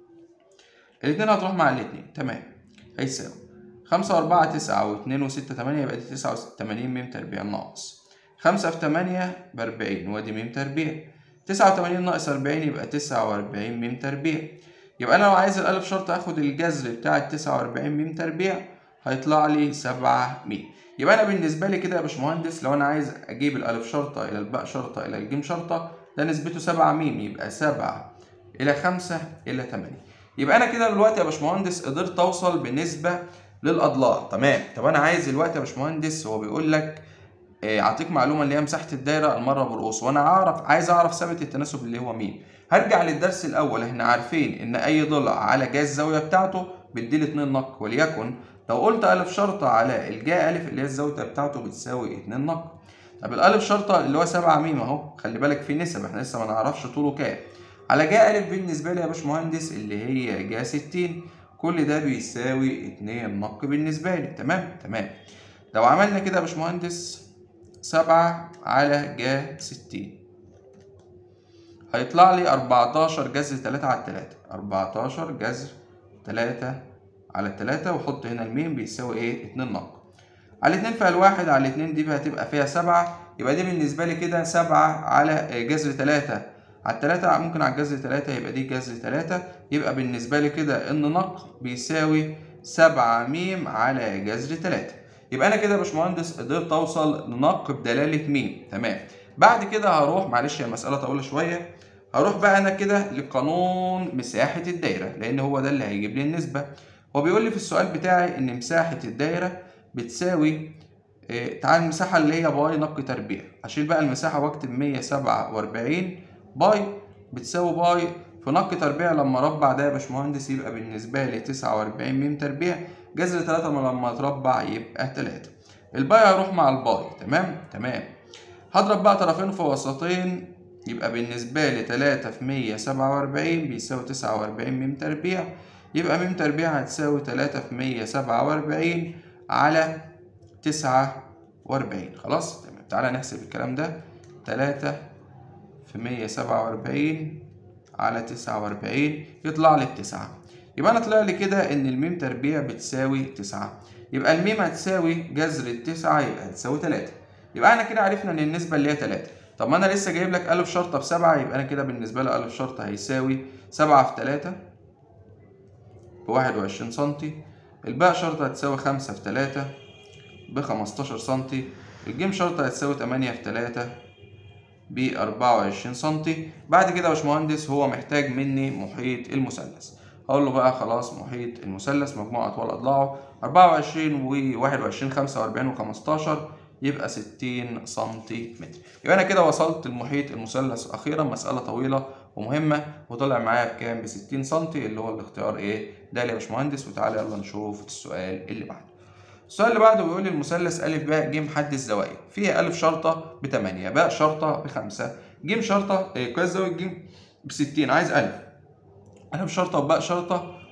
الاتنين هتروح مع الاتنين تمام هيساوي خمسة وأربعة تسعة واتنين وستة تمانية يبقى دي تسعة وتمانين ميم تربيع ناقص خمسة في تمانية بأربعين وادي ميم تربيع تسعة وتمانين ناقص أربعين يبقى تسعة وأربعين ميم تربيع يبقى أنا لو عايز الألف شرط آخد الجذر بتاع التسعة وأربعين ميم تربيع هيطلع لي سبعة ميم يبقى انا بالنسبه لي كده يا باشمهندس لو انا عايز اجيب الالف شرطه الى الباء شرطه الى الجيم شرطه ده نسبته 7 م يبقى 7 الى 5 الى 8 يبقى انا كده دلوقتي يا باشمهندس قدرت اوصل بالنسبه للاضلاع تمام طب انا عايز دلوقتي يا باشمهندس هو بيقول لك اعطيك معلومه اللي هي مساحه الدايره المره بالرؤوس وانا اعرف عايز اعرف ثابت التناسب اللي هو مين هرجع للدرس الاول احنا عارفين ان اي ضلع على جهاز الزاويه بتاعته بيديلي 2 نق وليكن لو قلت ألف شرطة على الجاء ألف اللي هي الزاوية بتاعته بتساوي اتنين نق طب الألف شرطة اللي هو سبعة ميم أهو خلي بالك في نسب احنا لسه ما نعرفش طوله كام على جاء ألف بالنسبة لي يا باشمهندس اللي هي جاء ستين كل ده بيساوي اتنين نق بالنسبة لي تمام تمام لو عملنا كده يا باشمهندس سبعة على جاء ستين هيطلع لي أربعتاشر جذر تلاتة على التلاتة أربعتاشر جذر تلاتة على التلاتة وحط هنا الميم بيساوي ايه اتنين نق على اتنين فيها الواحد على اتنين دي هتبقى فيها سبعة يبقى دي بالنسبة لي كده سبعة على جذر تلاتة على التلاتة ممكن على الجذر تلاتة يبقى دي جذر تلاتة يبقى بالنسبة لي كده ان نق بيساوي سبعة ميم على جذر تلاتة يبقى انا كده يا باشمهندس قدرت اوصل لنق بدلالة ميم تمام بعد كده هروح معلش هي مسألة طويلة شوية هروح بقى انا كده لقانون مساحة الدايرة لان هو ده اللي هيجيب لي النسبة هو بيقول لي في السؤال بتاعي ان مساحة الدايرة بتساوي إيه تعال المساحة اللي هي باي نق تربيع اشيل بقى المساحة واكتب 147 باي بتساوي باي في نق تربيع لما اربع ده يا باشمهندس يبقى بالنسبة لي 49 ميم تربيع جذر 3 لما اتربع يبقى 3 الباي هيروح مع الباي تمام تمام هضرب بقى طرفين في وسطين يبقى بالنسبة لي 3 في 147 بيساوي 49 ميم تربيع يبقى م تربيع هتساوي تلاتة في مية سبعة وأربعين على تسعة وأربعين خلاص تمام تعالى نحسب الكلام ده تلاتة في مية سبعة وأربعين على تسعة وأربعين يطلع لي بتسعة يبقى أنا طلع لي كده إن الميم تربيع بتساوي تسعة يبقى الميم هتساوي جذر التسعة يبقى هتساوي تلاتة يبقى احنا كده عرفنا إن النسبة اللي هي تلاتة طب ما أنا لسه جايب لك ألف شرطة بسبعة يبقى أنا كده بالنسبة لي ألف شرطة هيساوي سبعة في تلاتة بواحد وعشرين سنتي الباء شرطة هتساوي خمسة في تلاتة بخمستاشر سنتي الجيم شرطة هتساوي تمانية في تلاتة بأربعة وعشرين سنتي بعد كده يا باشمهندس هو محتاج مني محيط المثلث هقول له بقى خلاص محيط المثلث مجموع أطوال أضلاعه أربعة وعشرين وواحد وعشرين خمسة وأربعين وخمستاشر يبقى ستين سنتي متر يبقى أنا كده وصلت لمحيط المثلث أخيرا مسألة طويلة ومهمة وطلع معايا بكام بستين سنتي اللي هو الاختيار إيه ده يا باشمهندس وتعالى يلا نشوف السؤال اللي بعده السؤال اللي بعده بيقول لي المثلث أ ب ج حد الزوايا فيها أ شرطة بتمانية باء شرطة بخمسة ج شرطة إيه قياس زاوية ج بستين عايز أ أ شرطة وباء شرطة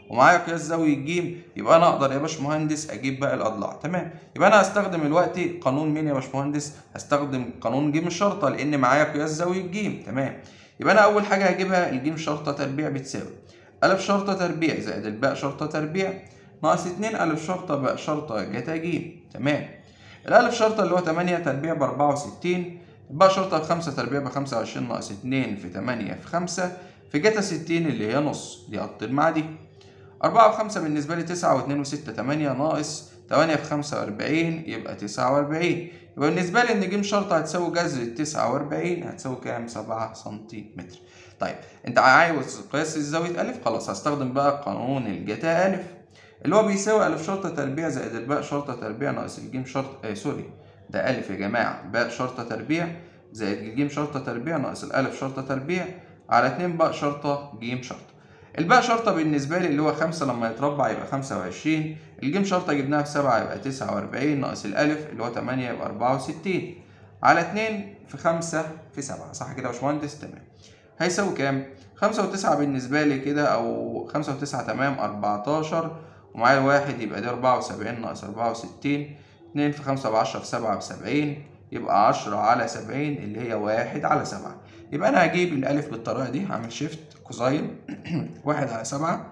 ومعايا قياس زاوية ج يبقى أنا أقدر يا باشمهندس أجيب باقي الأضلاع تمام يبقى أنا هستخدم دلوقتي قانون مين يا باشمهندس؟ هستخدم قانون ج الشرطة لأن معايا قياس زاوية ج تمام يبقى أنا أول حاجة هجيبها الج شرطة تربيع بتساوي أ شرطة تربيع زائد الباء شرطة تربيع ناقص 2 أ شرطة باء شرطة جتا ج تمام الألف شرطة اللي هو 8 تربيع ب 64 الباء شرطة ب 5 تربيع ب 25 ناقص 2 في 8 في 5 في جتا 60 اللي هي نص دي أبطل مع دي 4 في 5 بالنسبة لي 9 و2 و6 8 ناقص 8 في 45 يبقى 49 يبقى بالنسبة لي إن ج شرطة هتساوي جذر ال 49 هتساوي كام؟ 7 سنتيمتر. طيب أنت عاوز قياس الزاوية أ خلاص هستخدم بقى قانون الجتا أ اللي هو بيساوي أ شرطة تربيع زائد الباء شرطة تربيع ناقص الج شرطة آه سوري ده أ يا جماعة باء شرطة تربيع زائد الج شرطة تربيع ناقص الألف شرطة تربيع على 2 باء شرطة ج شرطة. الباء شرطة بالنسبة لي اللي هو خمسة لما يتربع يبقى خمسة وعشرين الجيم شرطة جبناها بسبعة يبقى تسعة وأربعين ناقص الألف اللي هو تمانية يبقى أربعة وستين على اتنين في خمسة في سبعة صح كده يا باشمهندس تمام هيساوي كام؟ خمسة وتسعة بالنسبة لي كده أو خمسة وتسعة تمام أربعتاشر ومعايا واحد يبقى دي أربعة وسبعين ناقص أربعة وستين اتنين في خمسة بعشرة في سبعة بسبعين يبقى عشرة على سبعين اللي هي واحد على سبعة يبقى أنا هجيب الألف بالطريقة دي هعمل شيفت كوزاين واحد على سبعة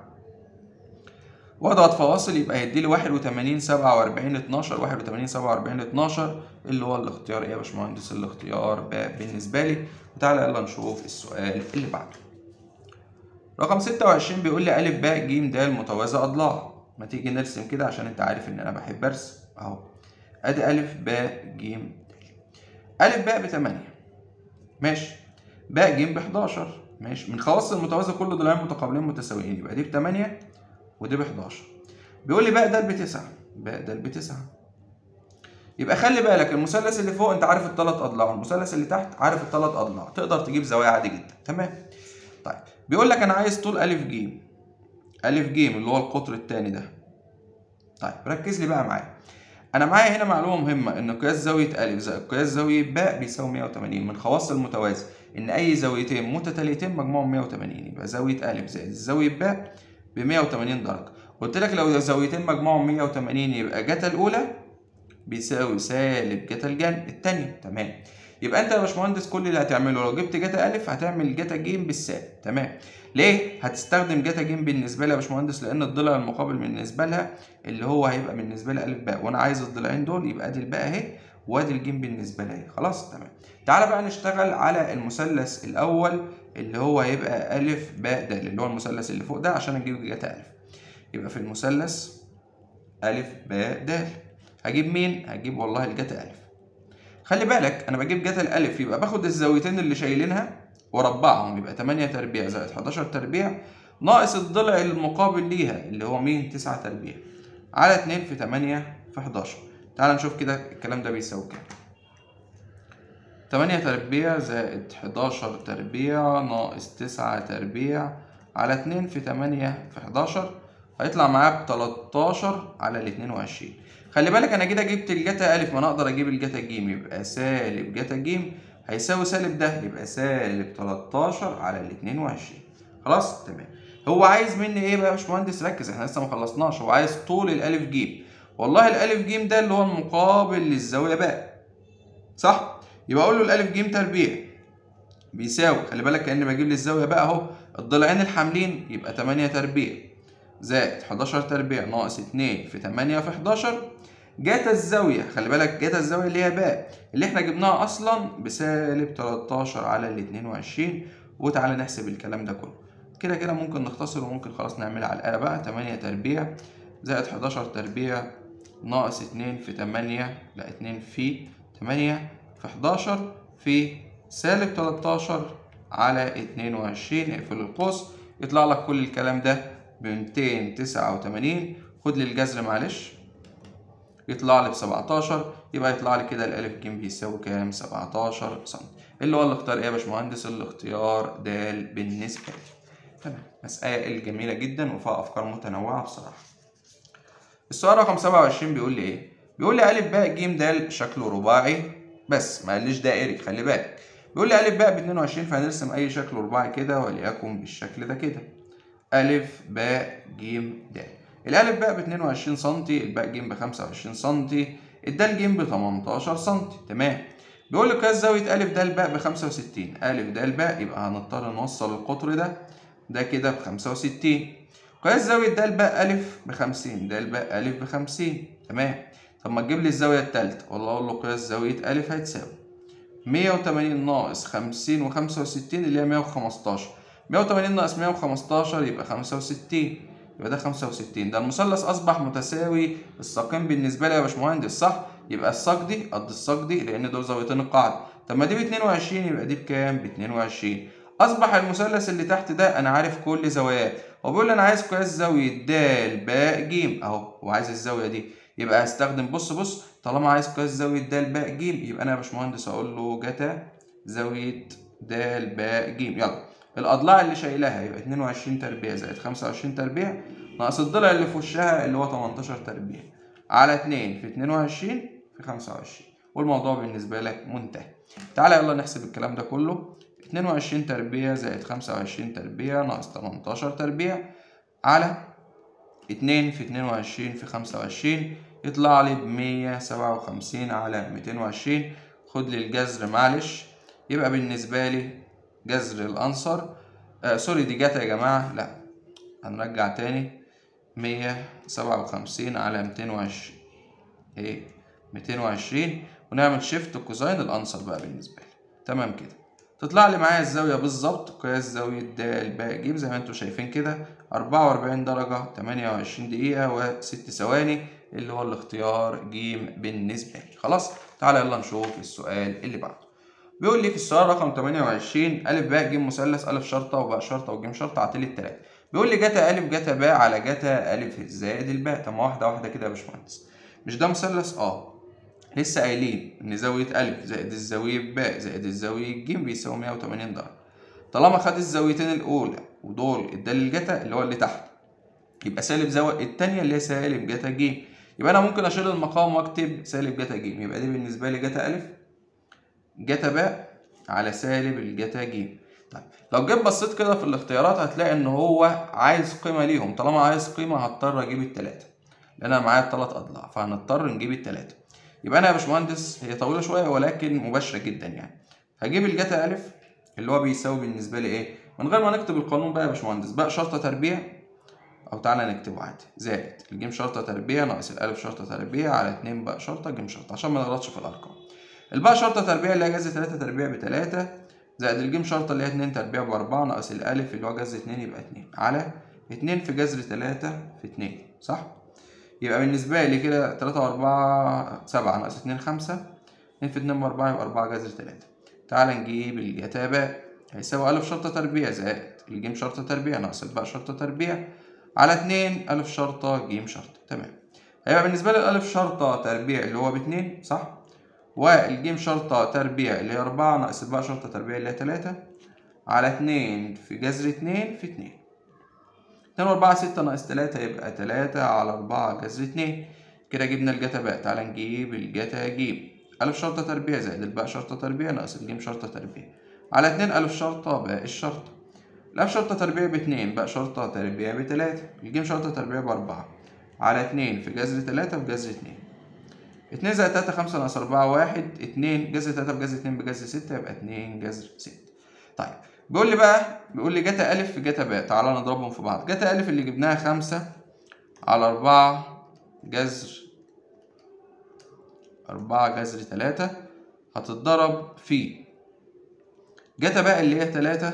واضغط فواصل يبقى هيديلي واحد وتمانين سبعة وأربعين اتناشر واحد وتمانين سبعة وأربعين اتناشر اللي هو الاختيار إيه يا باشمهندس الاختيار باء بالنسبة لي وتعالى يلا نشوف السؤال اللي بعده رقم ستة وعشرين بيقول لي ألف باء ج د متوازى أضلاع ما تيجي نرسم كده عشان أنت عارف إن أنا بحب أرسم أهو أدي ألف باء ج ألف باء بتمانية ماشي باء ج ب 11 ماشي من خواص المتوازي كل ضلعين متقابلين متساويين يبقى دي ب 8 ودي ب 11 بيقول لي باء د ب 9 باء د ب 9 يبقى خلي بالك المثلث اللي فوق انت عارف الثلاث اضلاع والمثلث اللي تحت عارف الثلاث اضلاع تقدر تجيب زوايا عادي جدا تمام طيب بيقول لك انا عايز طول ا ج ا ج اللي هو القطر الثاني ده طيب ركز لي بقى معايا انا معايا هنا معلومه مهمه ان قياس زاويه ا زائد قياس زاويه باء بيساوي 180 من خواص المتوازي ان اي زاويتين متتاليتين مجموعهم 180 يبقى زاويه ا زائد زاويه ب ب 180 درجه قلت لك لو زاويتين مجموعهم 180 يبقى جتا الاولى بيساوي سالب جتا الجن الثانيه تمام يبقى انت يا باشمهندس كل اللي هتعمله لو جبت جتا ا هتعمل جتا ج بالسالب تمام ليه هتستخدم جتا ج بالنسبه لي يا باشمهندس لان الضلع المقابل بالنسبه لها اللي هو هيبقى بالنسبه لي ا باء وانا عايز الضلعين دول يبقى ادي الباء اهي وادي الجيم بالنسبه لي خلاص تمام تعالى بقى نشتغل على المثلث الاول اللي هو هيبقى ا باء د اللي هو المثلث اللي فوق ده عشان اجيب جتا ا يبقى في المثلث ا باء د هجيب مين هجيب والله الجتا ا خلي بالك انا بجيب جتا الالف يبقى باخد الزاويتين اللي شايلينها واربعهم يبقى 8 تربيع زائد 11 تربيع ناقص الضلع المقابل ليها اللي هو مين 9 تربيع على 2 في 8 في 11 تعال نشوف كده الكلام ده بيساوي كام 8 تربيع زائد 11 تربيع ناقص 9 تربيع على 2 في 8 في 11 هيطلع معايا ب 13 على ال 22 خلي بالك انا كده جبت الجتا الف ما انا اقدر اجيب الجتا ج يبقى سالب جتا ج هيساوي سالب ده يبقى سالب 13 على ال 22 خلاص تمام هو عايز مني ايه بقى يا باشمهندس ركز احنا لسه ما خلصناش هو عايز طول الالف ج والله الالف ج ده اللي هو المقابل للزاويه باء صح يبقى اقول له الالف ج تربيع بيساوي خلي بالك كاني بجيب لي الزاويه بقى اهو الضلعين الحاملين يبقى 8 تربيع زائد 11 تربيع ناقص 2 في 8 في 11 جاتا الزاوية خلي بالك جاتا الزاوية اللي هي باء اللي احنا جبناها أصلا بسالب 13 على ال 22 وتعالى نحسب الكلام ده كله كده كده ممكن نختصر وممكن خلاص نعملها على الآلة بقى 8 تربيع زائد 11 تربيع ناقص 2 في 8 لا 2 في 8 في 11 في سالب 13 على 22 اقفل القوس يطلع لك كل الكلام ده ب 289 خد لي الجذر معلش يطلع لي ب 17 يبقى يطلع لي كده الالف ج بيساوي كام 17 سم اللي هو الاختيار ايه يا باشمهندس الاختيار د بالنسبه لي تمام مسائل جميله جدا وفيها افكار متنوعه بصراحه السؤال رقم 27 بيقول لي ايه بيقول لي الف باء ج د شكله رباعي بس ما قاليش دائري خلي بالك بيقول لي الف باء ب 22 فهنرسم اي شكل رباعي كده وليكن بالشكل ده كده ألف باء جيم د الألف باء ب 22 سم الباء جيم ب 25 سم الدال جيم ب 18 سم تمام بيقول لي قياس زاوية ألف د باء ب 65 ألف د باء يبقى هنضطر نوصل القطر ده ده كده ب 65 قياس زاوية د باء ألف ب 50 د باء ألف ب 50 تمام طب ما تجيب لي الزاوية التالتة والله أقول له قياس زاوية ألف هتساوي 180 ناقص 50 و 65 اللي هي 115 180 ناقص 115 يبقى 65 يبقى ده 65 ده المثلث أصبح متساوي الساقين بالنسبة لي يا باشمهندس صح؟ يبقى الساق دي قد الساق دي لأن دول زاويتين القاعدة طب ما دي ب 22 يبقى دي بكام؟ ب 22 أصبح المثلث اللي تحت ده أنا عارف كل زواياه هو بيقول لي أنا عايز قياس زاوية د باء ج أهو وعايز الزاوية دي يبقى هستخدم بص بص طالما عايز قياس زاوية د باء ج يبقى أنا يا باشمهندس هقول له جتا زاوية د باء ج يلا الأضلاع اللي شايلاها يبقى 22 تربيع زائد 25 تربيع ناقص الضلع اللي في وشها اللي هو 18 تربيع على 2 في 22 في 25 والموضوع بالنسبة لك منتهي تعالى يلا نحسب الكلام ده كله 22 تربيع زائد 25 تربيع ناقص 18 تربيع على 2 في 22 في 25 يطلع لي ب 157 على 220 خد لي الجذر معلش يبقى بالنسبة لي جذر الأنصر آه سوري دي جت يا جماعة لا هنرجع تاني 157 على 220 ايه 220 ونعمل شيفت كوزين الأنصر بقى بالنسبة لي تمام كده تطلع لي معايا الزاوية بالظبط قياس زاوية د باء ج زي ما انتم شايفين كده 44 درجة 28 دقيقة و6 ثواني اللي هو الاختيار ج بالنسبة لي خلاص تعالى يلا نشوف السؤال اللي بعده بيقول لي في السؤال رقم 28 أ باء ج مثلث أ شرطة وباء شرطة وج شرطة عطيل التلاتة بيقول لي جتا أ جتا باء على جتا أ زائد الباء طب ما واحدة واحدة كده يا باشمهندس مش ده مثلث اه لسه قايلين ان زاوية أ زائد الزاوية ب زائد الزاوية ج بيساوي 180 درجة طالما خد الزاويتين الأولى ودول ادالي الجتا اللي هو اللي تحت يبقى سالب زاوية التانية اللي هي سالب جتا ج يبقى أنا ممكن أشيل المقام وأكتب سالب جتا ج يبقى دي بالنسبة لي جتا أ جتا ب على سالب الجتا ج طيب لو جيت بصيت كده في الاختيارات هتلاقي إن هو عايز قيمة ليهم طالما عايز قيمة هضطر أجيب التلاتة لأن أنا معايا التلات أضلاع فهنضطر نجيب التلاتة يبقى انا يا باشمهندس هي طويله شويه ولكن مباشره جدا يعني هجيب الجتا الف اللي هو بيساوي بالنسبه لي ايه من غير ما نكتب القانون بقى يا باشمهندس بقى شرطه تربيع او تعالى نكتبه عادي زائد الجيم شرطه تربيع ناقص الالف شرطه تربيع على 2 بقى شرطه جيم شرطه عشان ما نغلطش في الارقام الباء شرطه تربيع اللي هي جذر 3 تربيع ب 3 زائد الجيم شرطه اللي هي 2 تربيع ب 4 ناقص الالف اللي هو جذر 2 يبقى 2 على 2 في جذر 3 في 2 صح يبقى بالنسبة لي كده تلاتة وأربعة سبعة ناقص اتنين خمسة اتنين في اتنين بأربعة يبقى أربعة جذر تلاتة تعال نجيب الجتا باء هيساوي ألف شرطة تربيع زائد الجيم شرطة تربيع ناقص الباء شرطة تربيع على اتنين ألف شرطة جيم شرطة تمام هيبقى بالنسبة لي الألف شرطة تربيع اللي هو باتنين صح والجيم شرطة تربيع اللي هي أربعة ناقص الباء شرطة تربيع اللي هي تلاتة على اتنين في جذر اتنين في اتنين اتنين وأربعة ستة ناقص تلاتة يبقى تلاتة على أربعة جذر اتنين كده جبنا الجتا باء تعالى نجيب الجتا جيم ألف شرطة تربيع زائد الباء شرطة تربيع ناقص الجيم شرطة تربيع على اتنين ألف شرطة باء الشرطة الألف شرطة تربيع باتنين باء شرطة تربيع بتلاتة الجيم شرطة تربيع بأربعة على اتنين في جذر تلاتة في جذر اتنين اتنين زائد تلاتة خمسة ناقص أربعة واحد اتنين جذر تلاتة في جذر اتنين بجذر ستة يبقى اتنين جذر ستة طيب بيقول لي بقى بيقول لي جتا ألف في جتا باء تعالى نضربهم في بعض جتا ألف اللي جبناها خمسة على أربعة جذر أربعة جذر تلاتة هتتضرب في جتا باء اللي هي تلاتة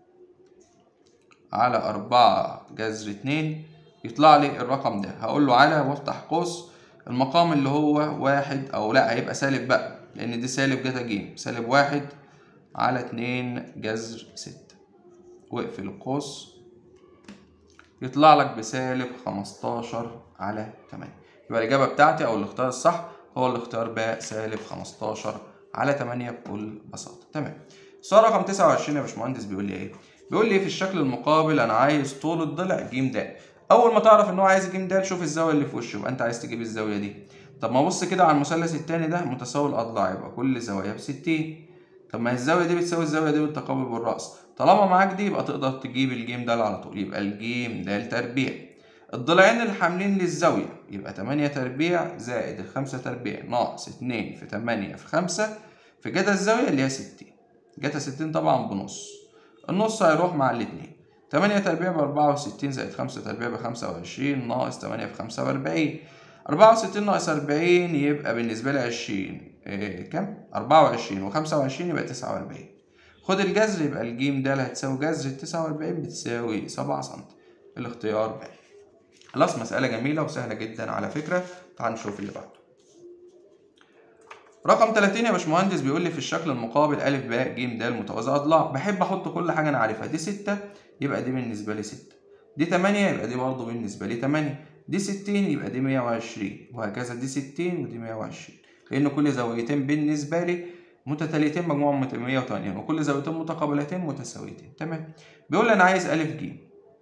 على أربعة جذر اتنين يطلع لي الرقم ده هقول له على وافتح قوس المقام اللي هو واحد أو لأ هيبقى سالب بقى لأن دي سالب جتا جيم سالب واحد على اتنين جذر ستة واقفل القوس يطلع لك بسالب خمستاشر على تمانية يبقى الإجابة بتاعتي أو الاختيار الصح هو الاختيار باء سالب خمستاشر على تمانية بكل بساطة تمام السؤال رقم تسعة وعشرين يا باشمهندس بيقول لي إيه؟ بيقول لي في الشكل المقابل أنا عايز طول الضلع ج د أول ما تعرف إن هو عايز ج د شوف الزاوية اللي في وشه يبقى أنت عايز تجيب الزاوية دي طب ما بص كده على المثلث التاني ده متساوي الأضلاع يبقى كل زاوية بستين طب ما هي الزاوية دي بتساوي الزاوية دي بالتقابل بالرأس طالما معاك دي يبقى تقدر تجيب الجيم ده على طول يبقى الجيم ده تربيع الضلعين الحاملين للزاوية يبقى تمانية تربيع زائد الخمسة تربيع ناقص اتنين في تمانية في خمسة في جتا الزاوية اللي هي ستين جتا ستين طبعا بنص النص هيروح مع الاتنين تمانية تربيع بأربعة وستين زائد خمسة تربيع بخمسة وعشرين ناقص تمانية في خمسة وأربعين أربعة وستين ناقص أربعين يبقى بالنسبة لي عشرين إيه كام؟ أربعة وعشرين وخمسة وعشرين يبقى تسعة وأربعين خد الجذر يبقى الجيم ده هتساوي جذر التسعة وأربعين بتساوي سبعة سنتي الاختيار ب خلاص مسألة جميلة وسهلة جدا على فكرة تعال نشوف اللي بعده رقم 30 يا باشمهندس بيقول لي في الشكل المقابل أ ب ج د متوازي أضلاع بحب أحط كل حاجة أنا عارفها دي 6 يبقى دي بالنسبة لي 6 دي 8 يبقى دي برضه بالنسبة لي 8 دي 60 يبقى دي 120 وهكذا دي 60 ودي 120 لأن كل زاويتين بالنسبة لي متتاليتين مجموعهم 180 وكل زاويتين متقابلتين متساويتين تمام بيقول لي أنا عايز أ ج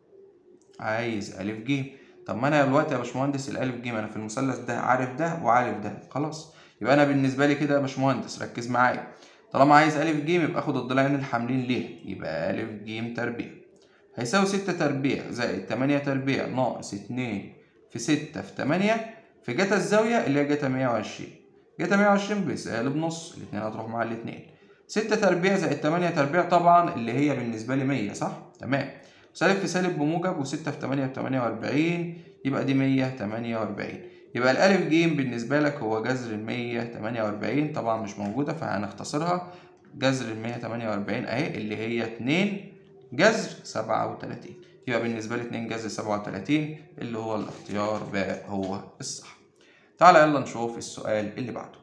عايز أ ج طب ما أنا دلوقتي يا باشمهندس الألف ج أنا في المثلث ده عارف ده وعارف ده خلاص يبقى أنا بالنسبة لي كده يا باشمهندس ركز معايا طالما عايز أ ج يبقى آخد الضلعين الحاملين ليه يبقى أ ج تربيع هيساوي ستة تربيع زائد تمانية تربيع ناقص اتنين في ستة في تمانية في جتا الزاوية اللي هي جتا مية وعشرين جتا مية وعشرين بسالب نص الاتنين هتروح مع الاتنين ستة تربيع زائد تمانية تربيع طبعا اللي هي بالنسبة لي مية صح؟ تمام سالب في سالب بموجب وستة في تمانية بتمانية وأربعين يبقى دي مية تمانية وأربعين يبقى الألف جيم بالنسبة لك هو جذر المية تمانية وأربعين طبعا مش موجودة فهنختصرها جذر المية تمانية وأربعين أهي اللي هي اتنين جذر سبعة وتلاتين يبقى بالنسبة لي اتنين جذر سبعة وتلاتين اللي هو الاختيار باء هو الصح تعالى يلا نشوف السؤال اللي بعده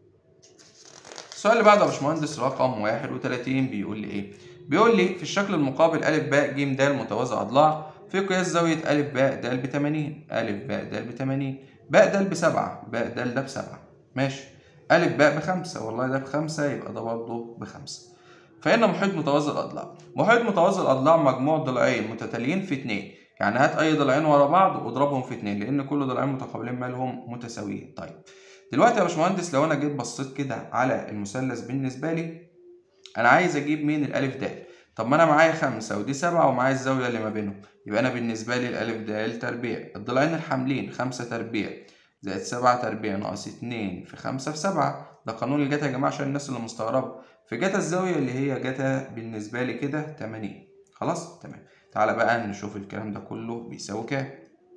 السؤال اللي بعده يا باشمهندس رقم واحد وتلاتين بيقول لي ايه بيقول لي في الشكل المقابل أ ب ج د متوازي أضلاع في قياس زاوية أ ب د ب 80 أ ب د ب 80 ب د بسبعة ب د ده بسبعة ماشي أ ب بخمسة والله ده بخمسة يبقى ده برضه بخمسة فإن محيط متوازي الأضلاع محيط متوازي الأضلاع مجموع ضلعين متتاليين في اتنين يعني هات أي ضلعين ورا بعض واضربهم في اتنين لأن كل ضلعين متقابلين مالهم متساويين طيب دلوقتي يا باشمهندس لو أنا جيت بصيت كده على المثلث بالنسبة لي أنا عايز أجيب مين الألف د طب ما أنا معايا خمسة ودي سبعة ومعايا الزاوية اللي ما بينهم يبقى أنا بالنسبة لي الألف د تربيع الضلعين الحاملين خمسة تربيع زائد سبعة تربيع ناقص اتنين في خمسة في سبعة ده قانون الجتا يا جماعة عشان الناس اللي مستغربة في جتا الزاوية اللي هي جتا بالنسبة لي كده تمانين خلاص تمام تعالى بقى نشوف الكلام ده كله بيساوي كام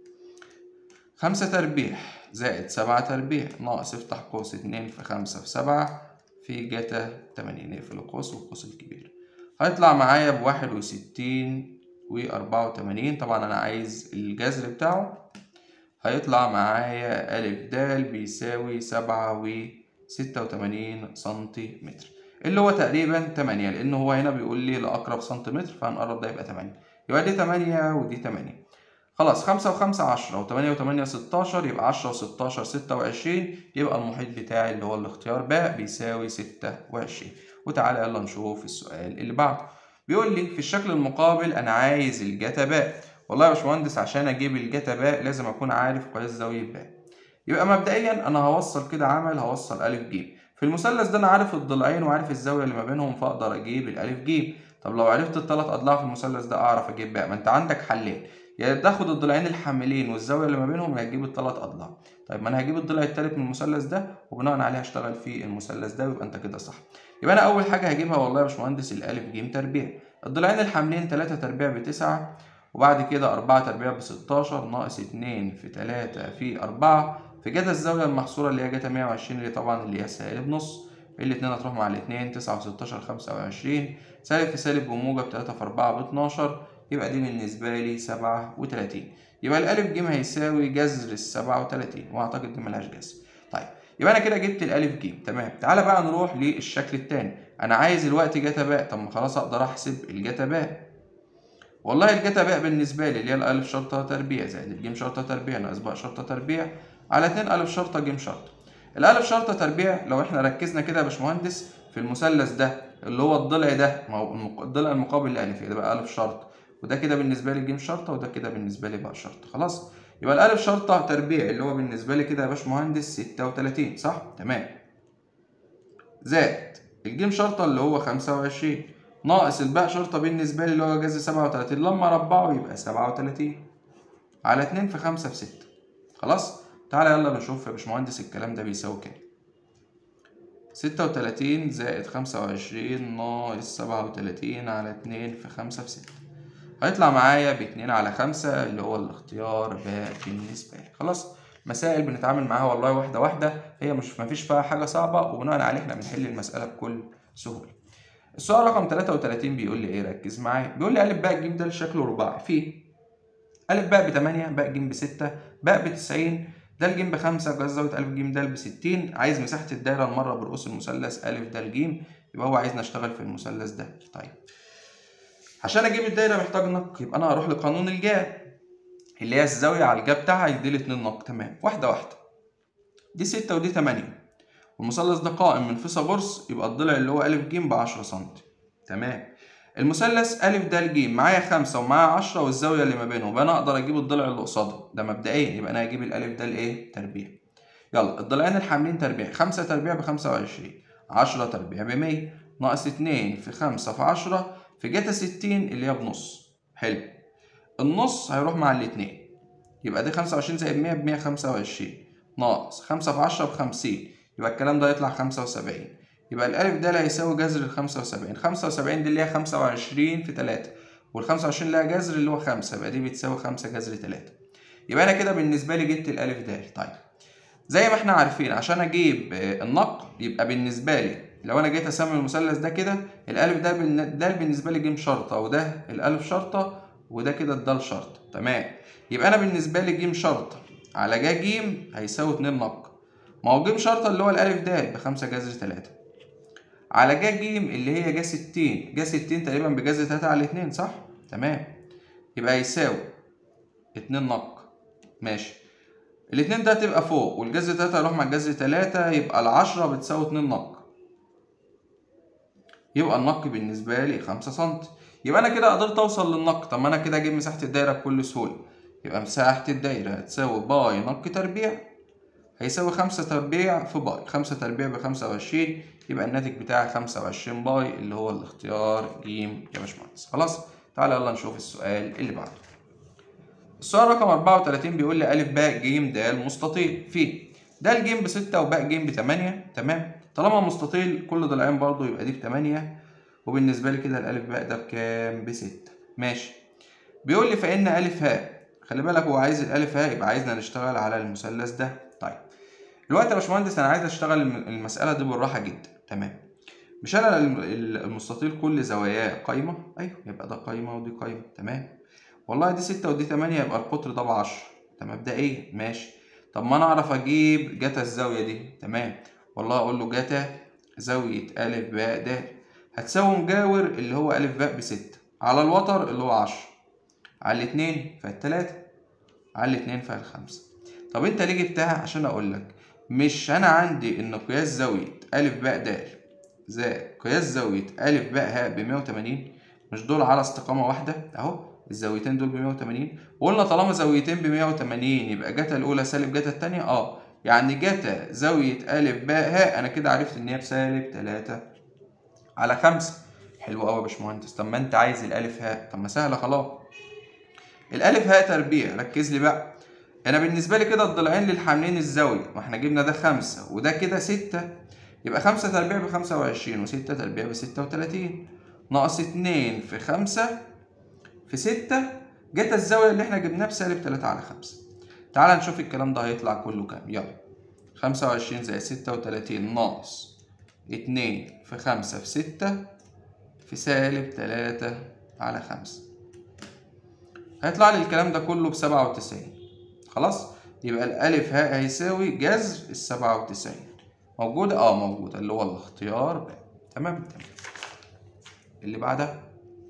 خمسة تربيع زائد سبعة تربيع ناقص افتح قوس اتنين في خمسة في سبعة في جتا تمانين نقفل القوس والقوس الكبير هيطلع معايا بواحد وستين وأربعة وتمانين طبعا أنا عايز الجذر بتاعه هيطلع معايا ألف د بيساوي سبعة وستة وتمانين سنتيمتر اللي هو تقريبا تمانية لأن هو هنا بيقول لي لأقرب سنتيمتر فهنقرب ده يبقى تمانية يبقى دي تمانية ودي تمانية خلاص خمسة وخمسة عشرة وتمانية وتمانية ستاشر يبقى عشرة وستاشر ستة وعشرين يبقى المحيط بتاعي اللي هو الاختيار باء بيساوي ستة وعشرين وتعالى يلا نشوف السؤال اللي بعده بيقول لي في الشكل المقابل أنا عايز الجتا باء والله يا باشمهندس عشان أجيب الجتا باء لازم أكون عارف قياس زاوية باء يبقى مبدئيا أنا هوصل كده عمل هوصل ألف ج في المثلث ده أنا عارف الضلعين وعارف الزاوية اللي ما بينهم فأقدر أجيب الألف ج طب لو عرفت الثلاث أضلاع في المثلث ده أعرف أجيب باء ما أنت عندك حلين يا يعني تاخد الضلعين الحاملين والزاوية اللي ما بينهم يا تجيب الثلاث أضلاع طيب ما أنا هجيب الضلع التالت من المثلث ده وبناء عليه هشتغل في المثلث ده ويبقى أنت كده صح يبقى أنا أول حاجة هجيبها والله يا باشمهندس الألف ج تربيع الضلعين الحاملين تلاتة تربيع بتسعة وبعد كده أربعة تربيع بستاشر ناقص اتنين في تلاتة في أربعة في جتا الزاوية المحصورة اللي هي جتا مية وعشرين اللي طبعا اللي هي سالب نص الاتنين هتروح مع الاتنين تسعة وستاشر خمسة وعشرين سالب في سالب بموجب تلاتة في أربعة باتناشر يبقى دي بالنسبة لي سبعة وتلاتين يبقى الألف ج هيساوي جذر السبعة وتلاتين وأعتقد دي ملهاش جذر طيب يبقى أنا كده جبت الألف ج تمام تعالى بقى نروح للشكل التاني أنا عايز الوقت جتا باء طب ما خلاص أقدر أحسب الجتا باء والله الجتا باء بالنسبة لي اللي هي الألف شرطة تربيع زائد الجيم شرطة تربيع ناقص باء شرطة تربيع على اتنين ألف شرطة جيم شرطة الألف شرطة تربيع لو إحنا ركزنا كده يا باشمهندس في المثلث ده اللي هو الضلع ده ما هو الضلع المقابل لألف ده بقى ألف شرط وده كده بالنسبة لي جيم شرطة وده كده بالنسبة لي باء شرطة خلاص يبقى الألف شرطة تربيع اللي هو بالنسبة لي كده يا باشمهندس ستة وتلاتين صح؟ تمام زائد الجيم شرطة اللي هو خمسة وعشرين ناقص الباء شرطة بالنسبة لي اللي هو جذر سبعة وتلاتين لما ربعه يبقى سبعة وتلاتين على اتنين في خمسة في ستة خلاص تعالى يلا نشوف يا باشمهندس الكلام ده بيساوي كام ستة وتلاتين زائد خمسة وعشرين ناقص سبعة وتلاتين على اتنين في خمسة في ستة هيطلع معايا باتنين على خمسة اللي هو الاختيار باء بالنسبة لي خلاص مسائل بنتعامل معاها والله واحدة واحدة هي مش مفيش فيها حاجة صعبة وبناء عليه احنا بنحل المسألة بكل سهولة السؤال رقم 33 بيقول لي ايه ركز معايا بيقول لي ا ب ج د شكله رباعي فيه ا ب ب 8 ب ج ب 6 ب ب 90 د ج ب 5 جذر زاويه ا ج د ب 60 عايز مساحه الدايره المره برؤوس المثلث ا د ج يبقى هو عايزنا نشتغل في المثلث ده طيب عشان اجيب الدايره محتاج نق يبقى انا هروح لقانون الجاب اللي هي الزاويه على الجاب بتاعها يديلي 2 نق تمام واحده واحده دي 6 ودي 8 والمثلث ده قائم من فيثاغورس يبقى الضلع اللي هو ا ج ب 10 سم تمام المثلث ا د ج معايا 5 ومعايا 10 والزاويه اللي ما بينهم يبقى انا اقدر اجيب الضلع اللي قصادها ده مبدئيا يبقى انا هجيب الالف ده الايه تربيع يلا الضلعين الحاملين تربيع 5 تربيع ب 25 10 تربيع ب 100 ناقص 2 في 5 في 10 في جتا 60 اللي هي بنص حلو النص هيروح مع الاثنين يبقى دي 25 زائد 100 ب 125 ناقص 5 في 10 ب 50 يبقى الكلام ده يطلع 75 يبقى الألف ده اللي هيساوي جذر ال 75 75 دي اللي هي 25 في 3 وال 25 لها جذر اللي هو 5 يبقى دي بتساوي 5 جذر 3 يبقى أنا كده بالنسبة لي جبت الألف د طيب زي ما احنا عارفين عشان أجيب النقل يبقى بالنسبة لي لو أنا جيت أسمي المثلث ده كده الألف ده ده بالنسبة لي جيم شرطة وده الألف شرطة وده كده الدال شرطة تمام يبقى أنا بالنسبة لي جيم شرطة على جا جيم هيساوي 2 نقل ما هو جيم شرطة اللي هو الألف د بخمسة جذر تلاتة على جا جيم اللي هي جا ستين جا ستين تقريبا بجذر تلاتة على اتنين صح؟ تمام يبقى يساوي اتنين نق ماشي الاتنين ده هتبقى فوق والجذر تلاتة هيروح مع الجذر تلاتة يبقى العشرة بتساوي اتنين نق يبقى النق بالنسبة لي خمسة سنتي يبقى أنا كده قدرت أوصل للنق طب ما أنا كده أجيب مساحة الدايرة بكل سهولة يبقى مساحة الدايرة هتساوي باي نق تربيع هيساوي خمسة تربيع في باي خمسة تربيع بخمسة وعشرين يبقى الناتج بتاعي خمسة وعشرين باي اللي هو الاختيار ج يا باشمهندس خلاص تعالى يلا نشوف السؤال اللي بعده السؤال رقم أربعة وتلاتين بيقول لي أ ب ج د مستطيل فيه د ج بستة وباء ج بتمانية تمام طالما مستطيل كل ضلعين برضو يبقى دي بتمانية وبالنسبة لي كده الألف باء ده بكام؟ بستة ماشي بيقول لي فإن ألف هاء خلي بالك هو عايز الألف هاء يبقى عايزنا نشتغل على المثلث ده طيب دلوقتي يا باشمهندس انا عايز اشتغل المساله دي بالراحه جدا تمام مش انا المستطيل كل زواياه قايمه ايوه يبقى ده قايمه ودي قايمه تمام والله دي ستة ودي تمانية يبقى القطر ده بعشرة تمام مبدئيا ماشي طب ما انا اعرف اجيب جتا الزاويه دي تمام والله اقول له جتا زاويه ا ب د هتساوي مجاور اللي هو ا ب بستة على الوتر اللي هو عشرة على الاتنين فالتلاتة على الاتنين فالخمسة طب انت ليه جبتها عشان اقول لك مش انا عندي ان قياس زاويه ا ب د زائد قياس زاويه ا ب ه ب 180 مش دول على استقامه واحده اهو الزاويتين دول ب 180 وقلنا طالما زاويتين ب 180 يبقى جتا الاولى سالب جتا الثانيه اه يعني جتا زاويه ا ب ه انا كده عرفت ان هي بسالب 3 على 5 حلو قوي يا باشمهندس طب ما انت عايز الالف هاء طب ما سهله خلاص الالف هاء تربيع ركز لي بقى انا بالنسبه لي كده الضلعين للحاملين الزاويه ما احنا جبنا ده خمسة وده كده ستة يبقى خمسة تربيع بخمسة وعشرين وستة تربيع بستة وتلاتين ناقص اتنين في خمسة في ستة جت الزاوية اللي احنا جبناها بسالب تلاتة على خمسة تعال نشوف الكلام ده هيطلع كله كام يلا خمسة وعشرين زائد ستة وتلاتين ناقص اتنين في خمسة في ستة في سالب تلاتة على خمسة هيطلع لي الكلام ده كله بسبعة وتسعين خلاص يبقى الألف هاء هيساوي جذر السبعة وتسعين موجودة؟ اه موجودة اللي هو الاختيار ب تمام تمام اللي بعدها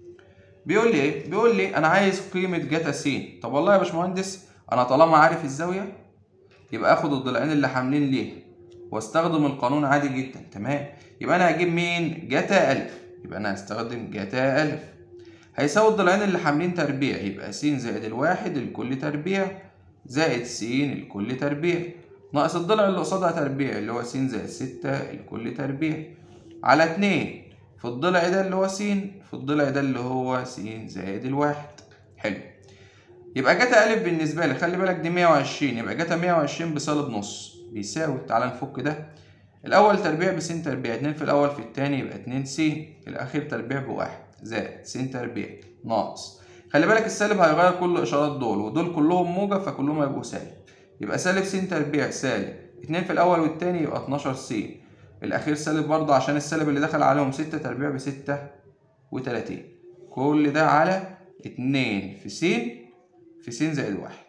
بيقول لي ايه؟ بيقول لي أنا عايز قيمة جتا س طب والله يا باشمهندس أنا طالما عارف الزاوية يبقى آخد الضلعين اللي حاملين ليه واستخدم القانون عادي جدا تمام يبقى أنا هجيب مين؟ جتا ألف يبقى أنا هستخدم جتا ألف هيساوي الضلعين اللي حاملين تربيع يبقى س زائد الواحد الكل تربيع زائد س الكل تربيع ناقص الضلع اللي قصادها تربيع اللي هو س زائد ستة الكل تربيع على اتنين في الضلع ده اللي هو س في الضلع ده اللي هو س زائد الواحد حلو يبقى جتا ألف بالنسبة لي خلي بالك دي 120 يبقى جتا 120 بسالب نص بيساوي تعالى نفك ده الأول تربيع بس تربيع اتنين في الأول في التاني يبقى اتنين س الأخير تربيع بواحد زائد س تربيع ناقص خلي بالك السالب هيغير كل الإشارات دول ودول كلهم موجب فكلهم هيبقوا سالب يبقى سالب س تربيع سالب اتنين في الأول والتاني يبقى اتناشر س الأخير سالب برضه عشان السالب اللي دخل عليهم ستة تربيع بستة وتلاتين كل ده على اتنين في س في س زائد واحد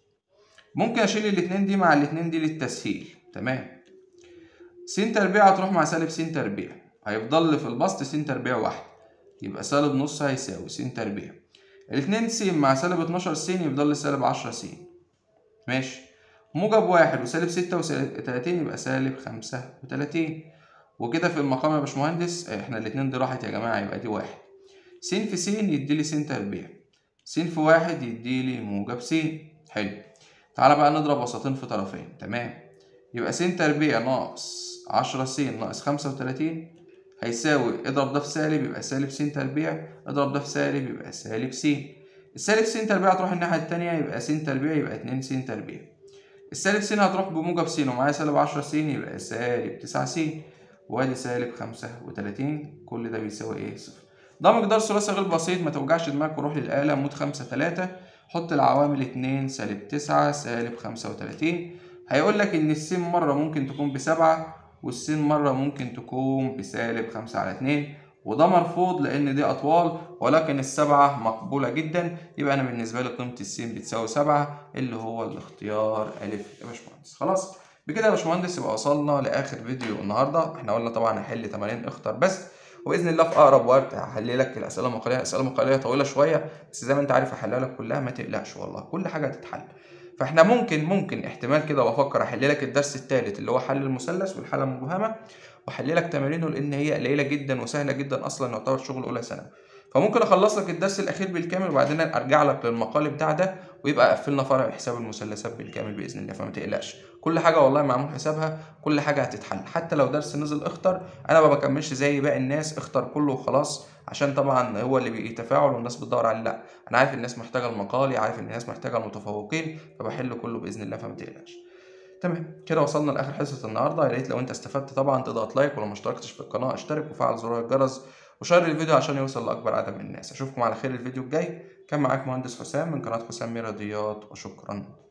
ممكن أشيل الاتنين دي مع الاتنين دي للتسهيل تمام س تربيع هتروح مع سالب س تربيع هيفضل لي في البسط س تربيع واحد يبقى سالب نص هيساوي س تربيع الاتنين س مع سالب اتناشر س يفضل لي سالب عشرة س ماشي موجب واحد وسالب ستة وتلاتين يبقى سالب خمسة وتلاتين وكده في المقام يا باشمهندس احنا الاتنين دي راحت يا جماعة يبقى دي واحد س في س يديلي س تربيع س في واحد يديلي موجب س حلو تعالى بقى نضرب وسطين في طرفين تمام يبقى س تربيع ناقص عشرة س ناقص خمسة وتلاتين هيساوي اضرب ده في سالب يبقى سالب س تربيع اضرب ده في سالب يبقى سالب س السالب س تربيع هتروح الناحية التانية يبقى س تربيع يبقى اتنين س تربيع السالب س هتروح بموجب س ومعايا سالب عشرة س يبقى سالب تسعة س وادي سالب خمسة وتلاتين كل ده بيساوي ايه صفر ده مقدار ثلاثي غير بسيط ما توجعش دماغك وروح للآلة مود خمسة تلاتة حط العوامل اتنين سالب تسعة سالب خمسة وتلاتين هيقول لك إن السين مرة ممكن تكون بسبعة والسين مرة ممكن تكون بسالب خمسة على اتنين وده مرفوض لأن دي أطوال ولكن السبعة مقبولة جدا يبقى أنا بالنسبة لي قيمة السين بتساوي سبعة اللي هو الاختيار ألف يا باشمهندس خلاص بكده يا باشمهندس يبقى وصلنا لآخر فيديو النهاردة احنا قلنا طبعا هحل تمارين اختر بس وباذن الله في اقرب وقت هحل لك الاسئله المقاليه الاسئله المقاليه طويله شويه بس زي ما انت عارف هحلها لك كلها ما تقلقش والله كل حاجه هتتحل فاحنا ممكن ممكن احتمال كده بفكر احل لك الدرس الثالث اللي هو حل المثلث والحاله المبهمه واحل لك تمارينه لان هي قليله جدا وسهله جدا اصلا يعتبر شغل اولى ثانوي فممكن اخلص لك الدرس الاخير بالكامل وبعدين ارجع لك للمقال بتاع ده ويبقى قفلنا فرع حساب المثلثات بالكامل باذن الله فما تقلقش كل حاجه والله معمول حسابها كل حاجه هتتحل حتى لو درس نزل اختر انا ما بكملش زي باقي الناس اختر كله وخلاص عشان طبعا هو اللي بيجي تفاعل والناس بتدور عليه لا انا عارف الناس محتاجه المقالي عارف ان الناس محتاجه المتفوقين فبحل كله باذن الله فما تقلقش تمام كده وصلنا لاخر حصه النهارده يا ريت لو انت استفدت طبعا تضغط لايك ولو ما اشتركتش في القناه اشترك وفعل زرار الجرس وشير الفيديو عشان يوصل لاكبر عدد من الناس اشوفكم على خير الفيديو الجاي كان معاك مهندس حسام من قناه حسام رياضيات وشكرا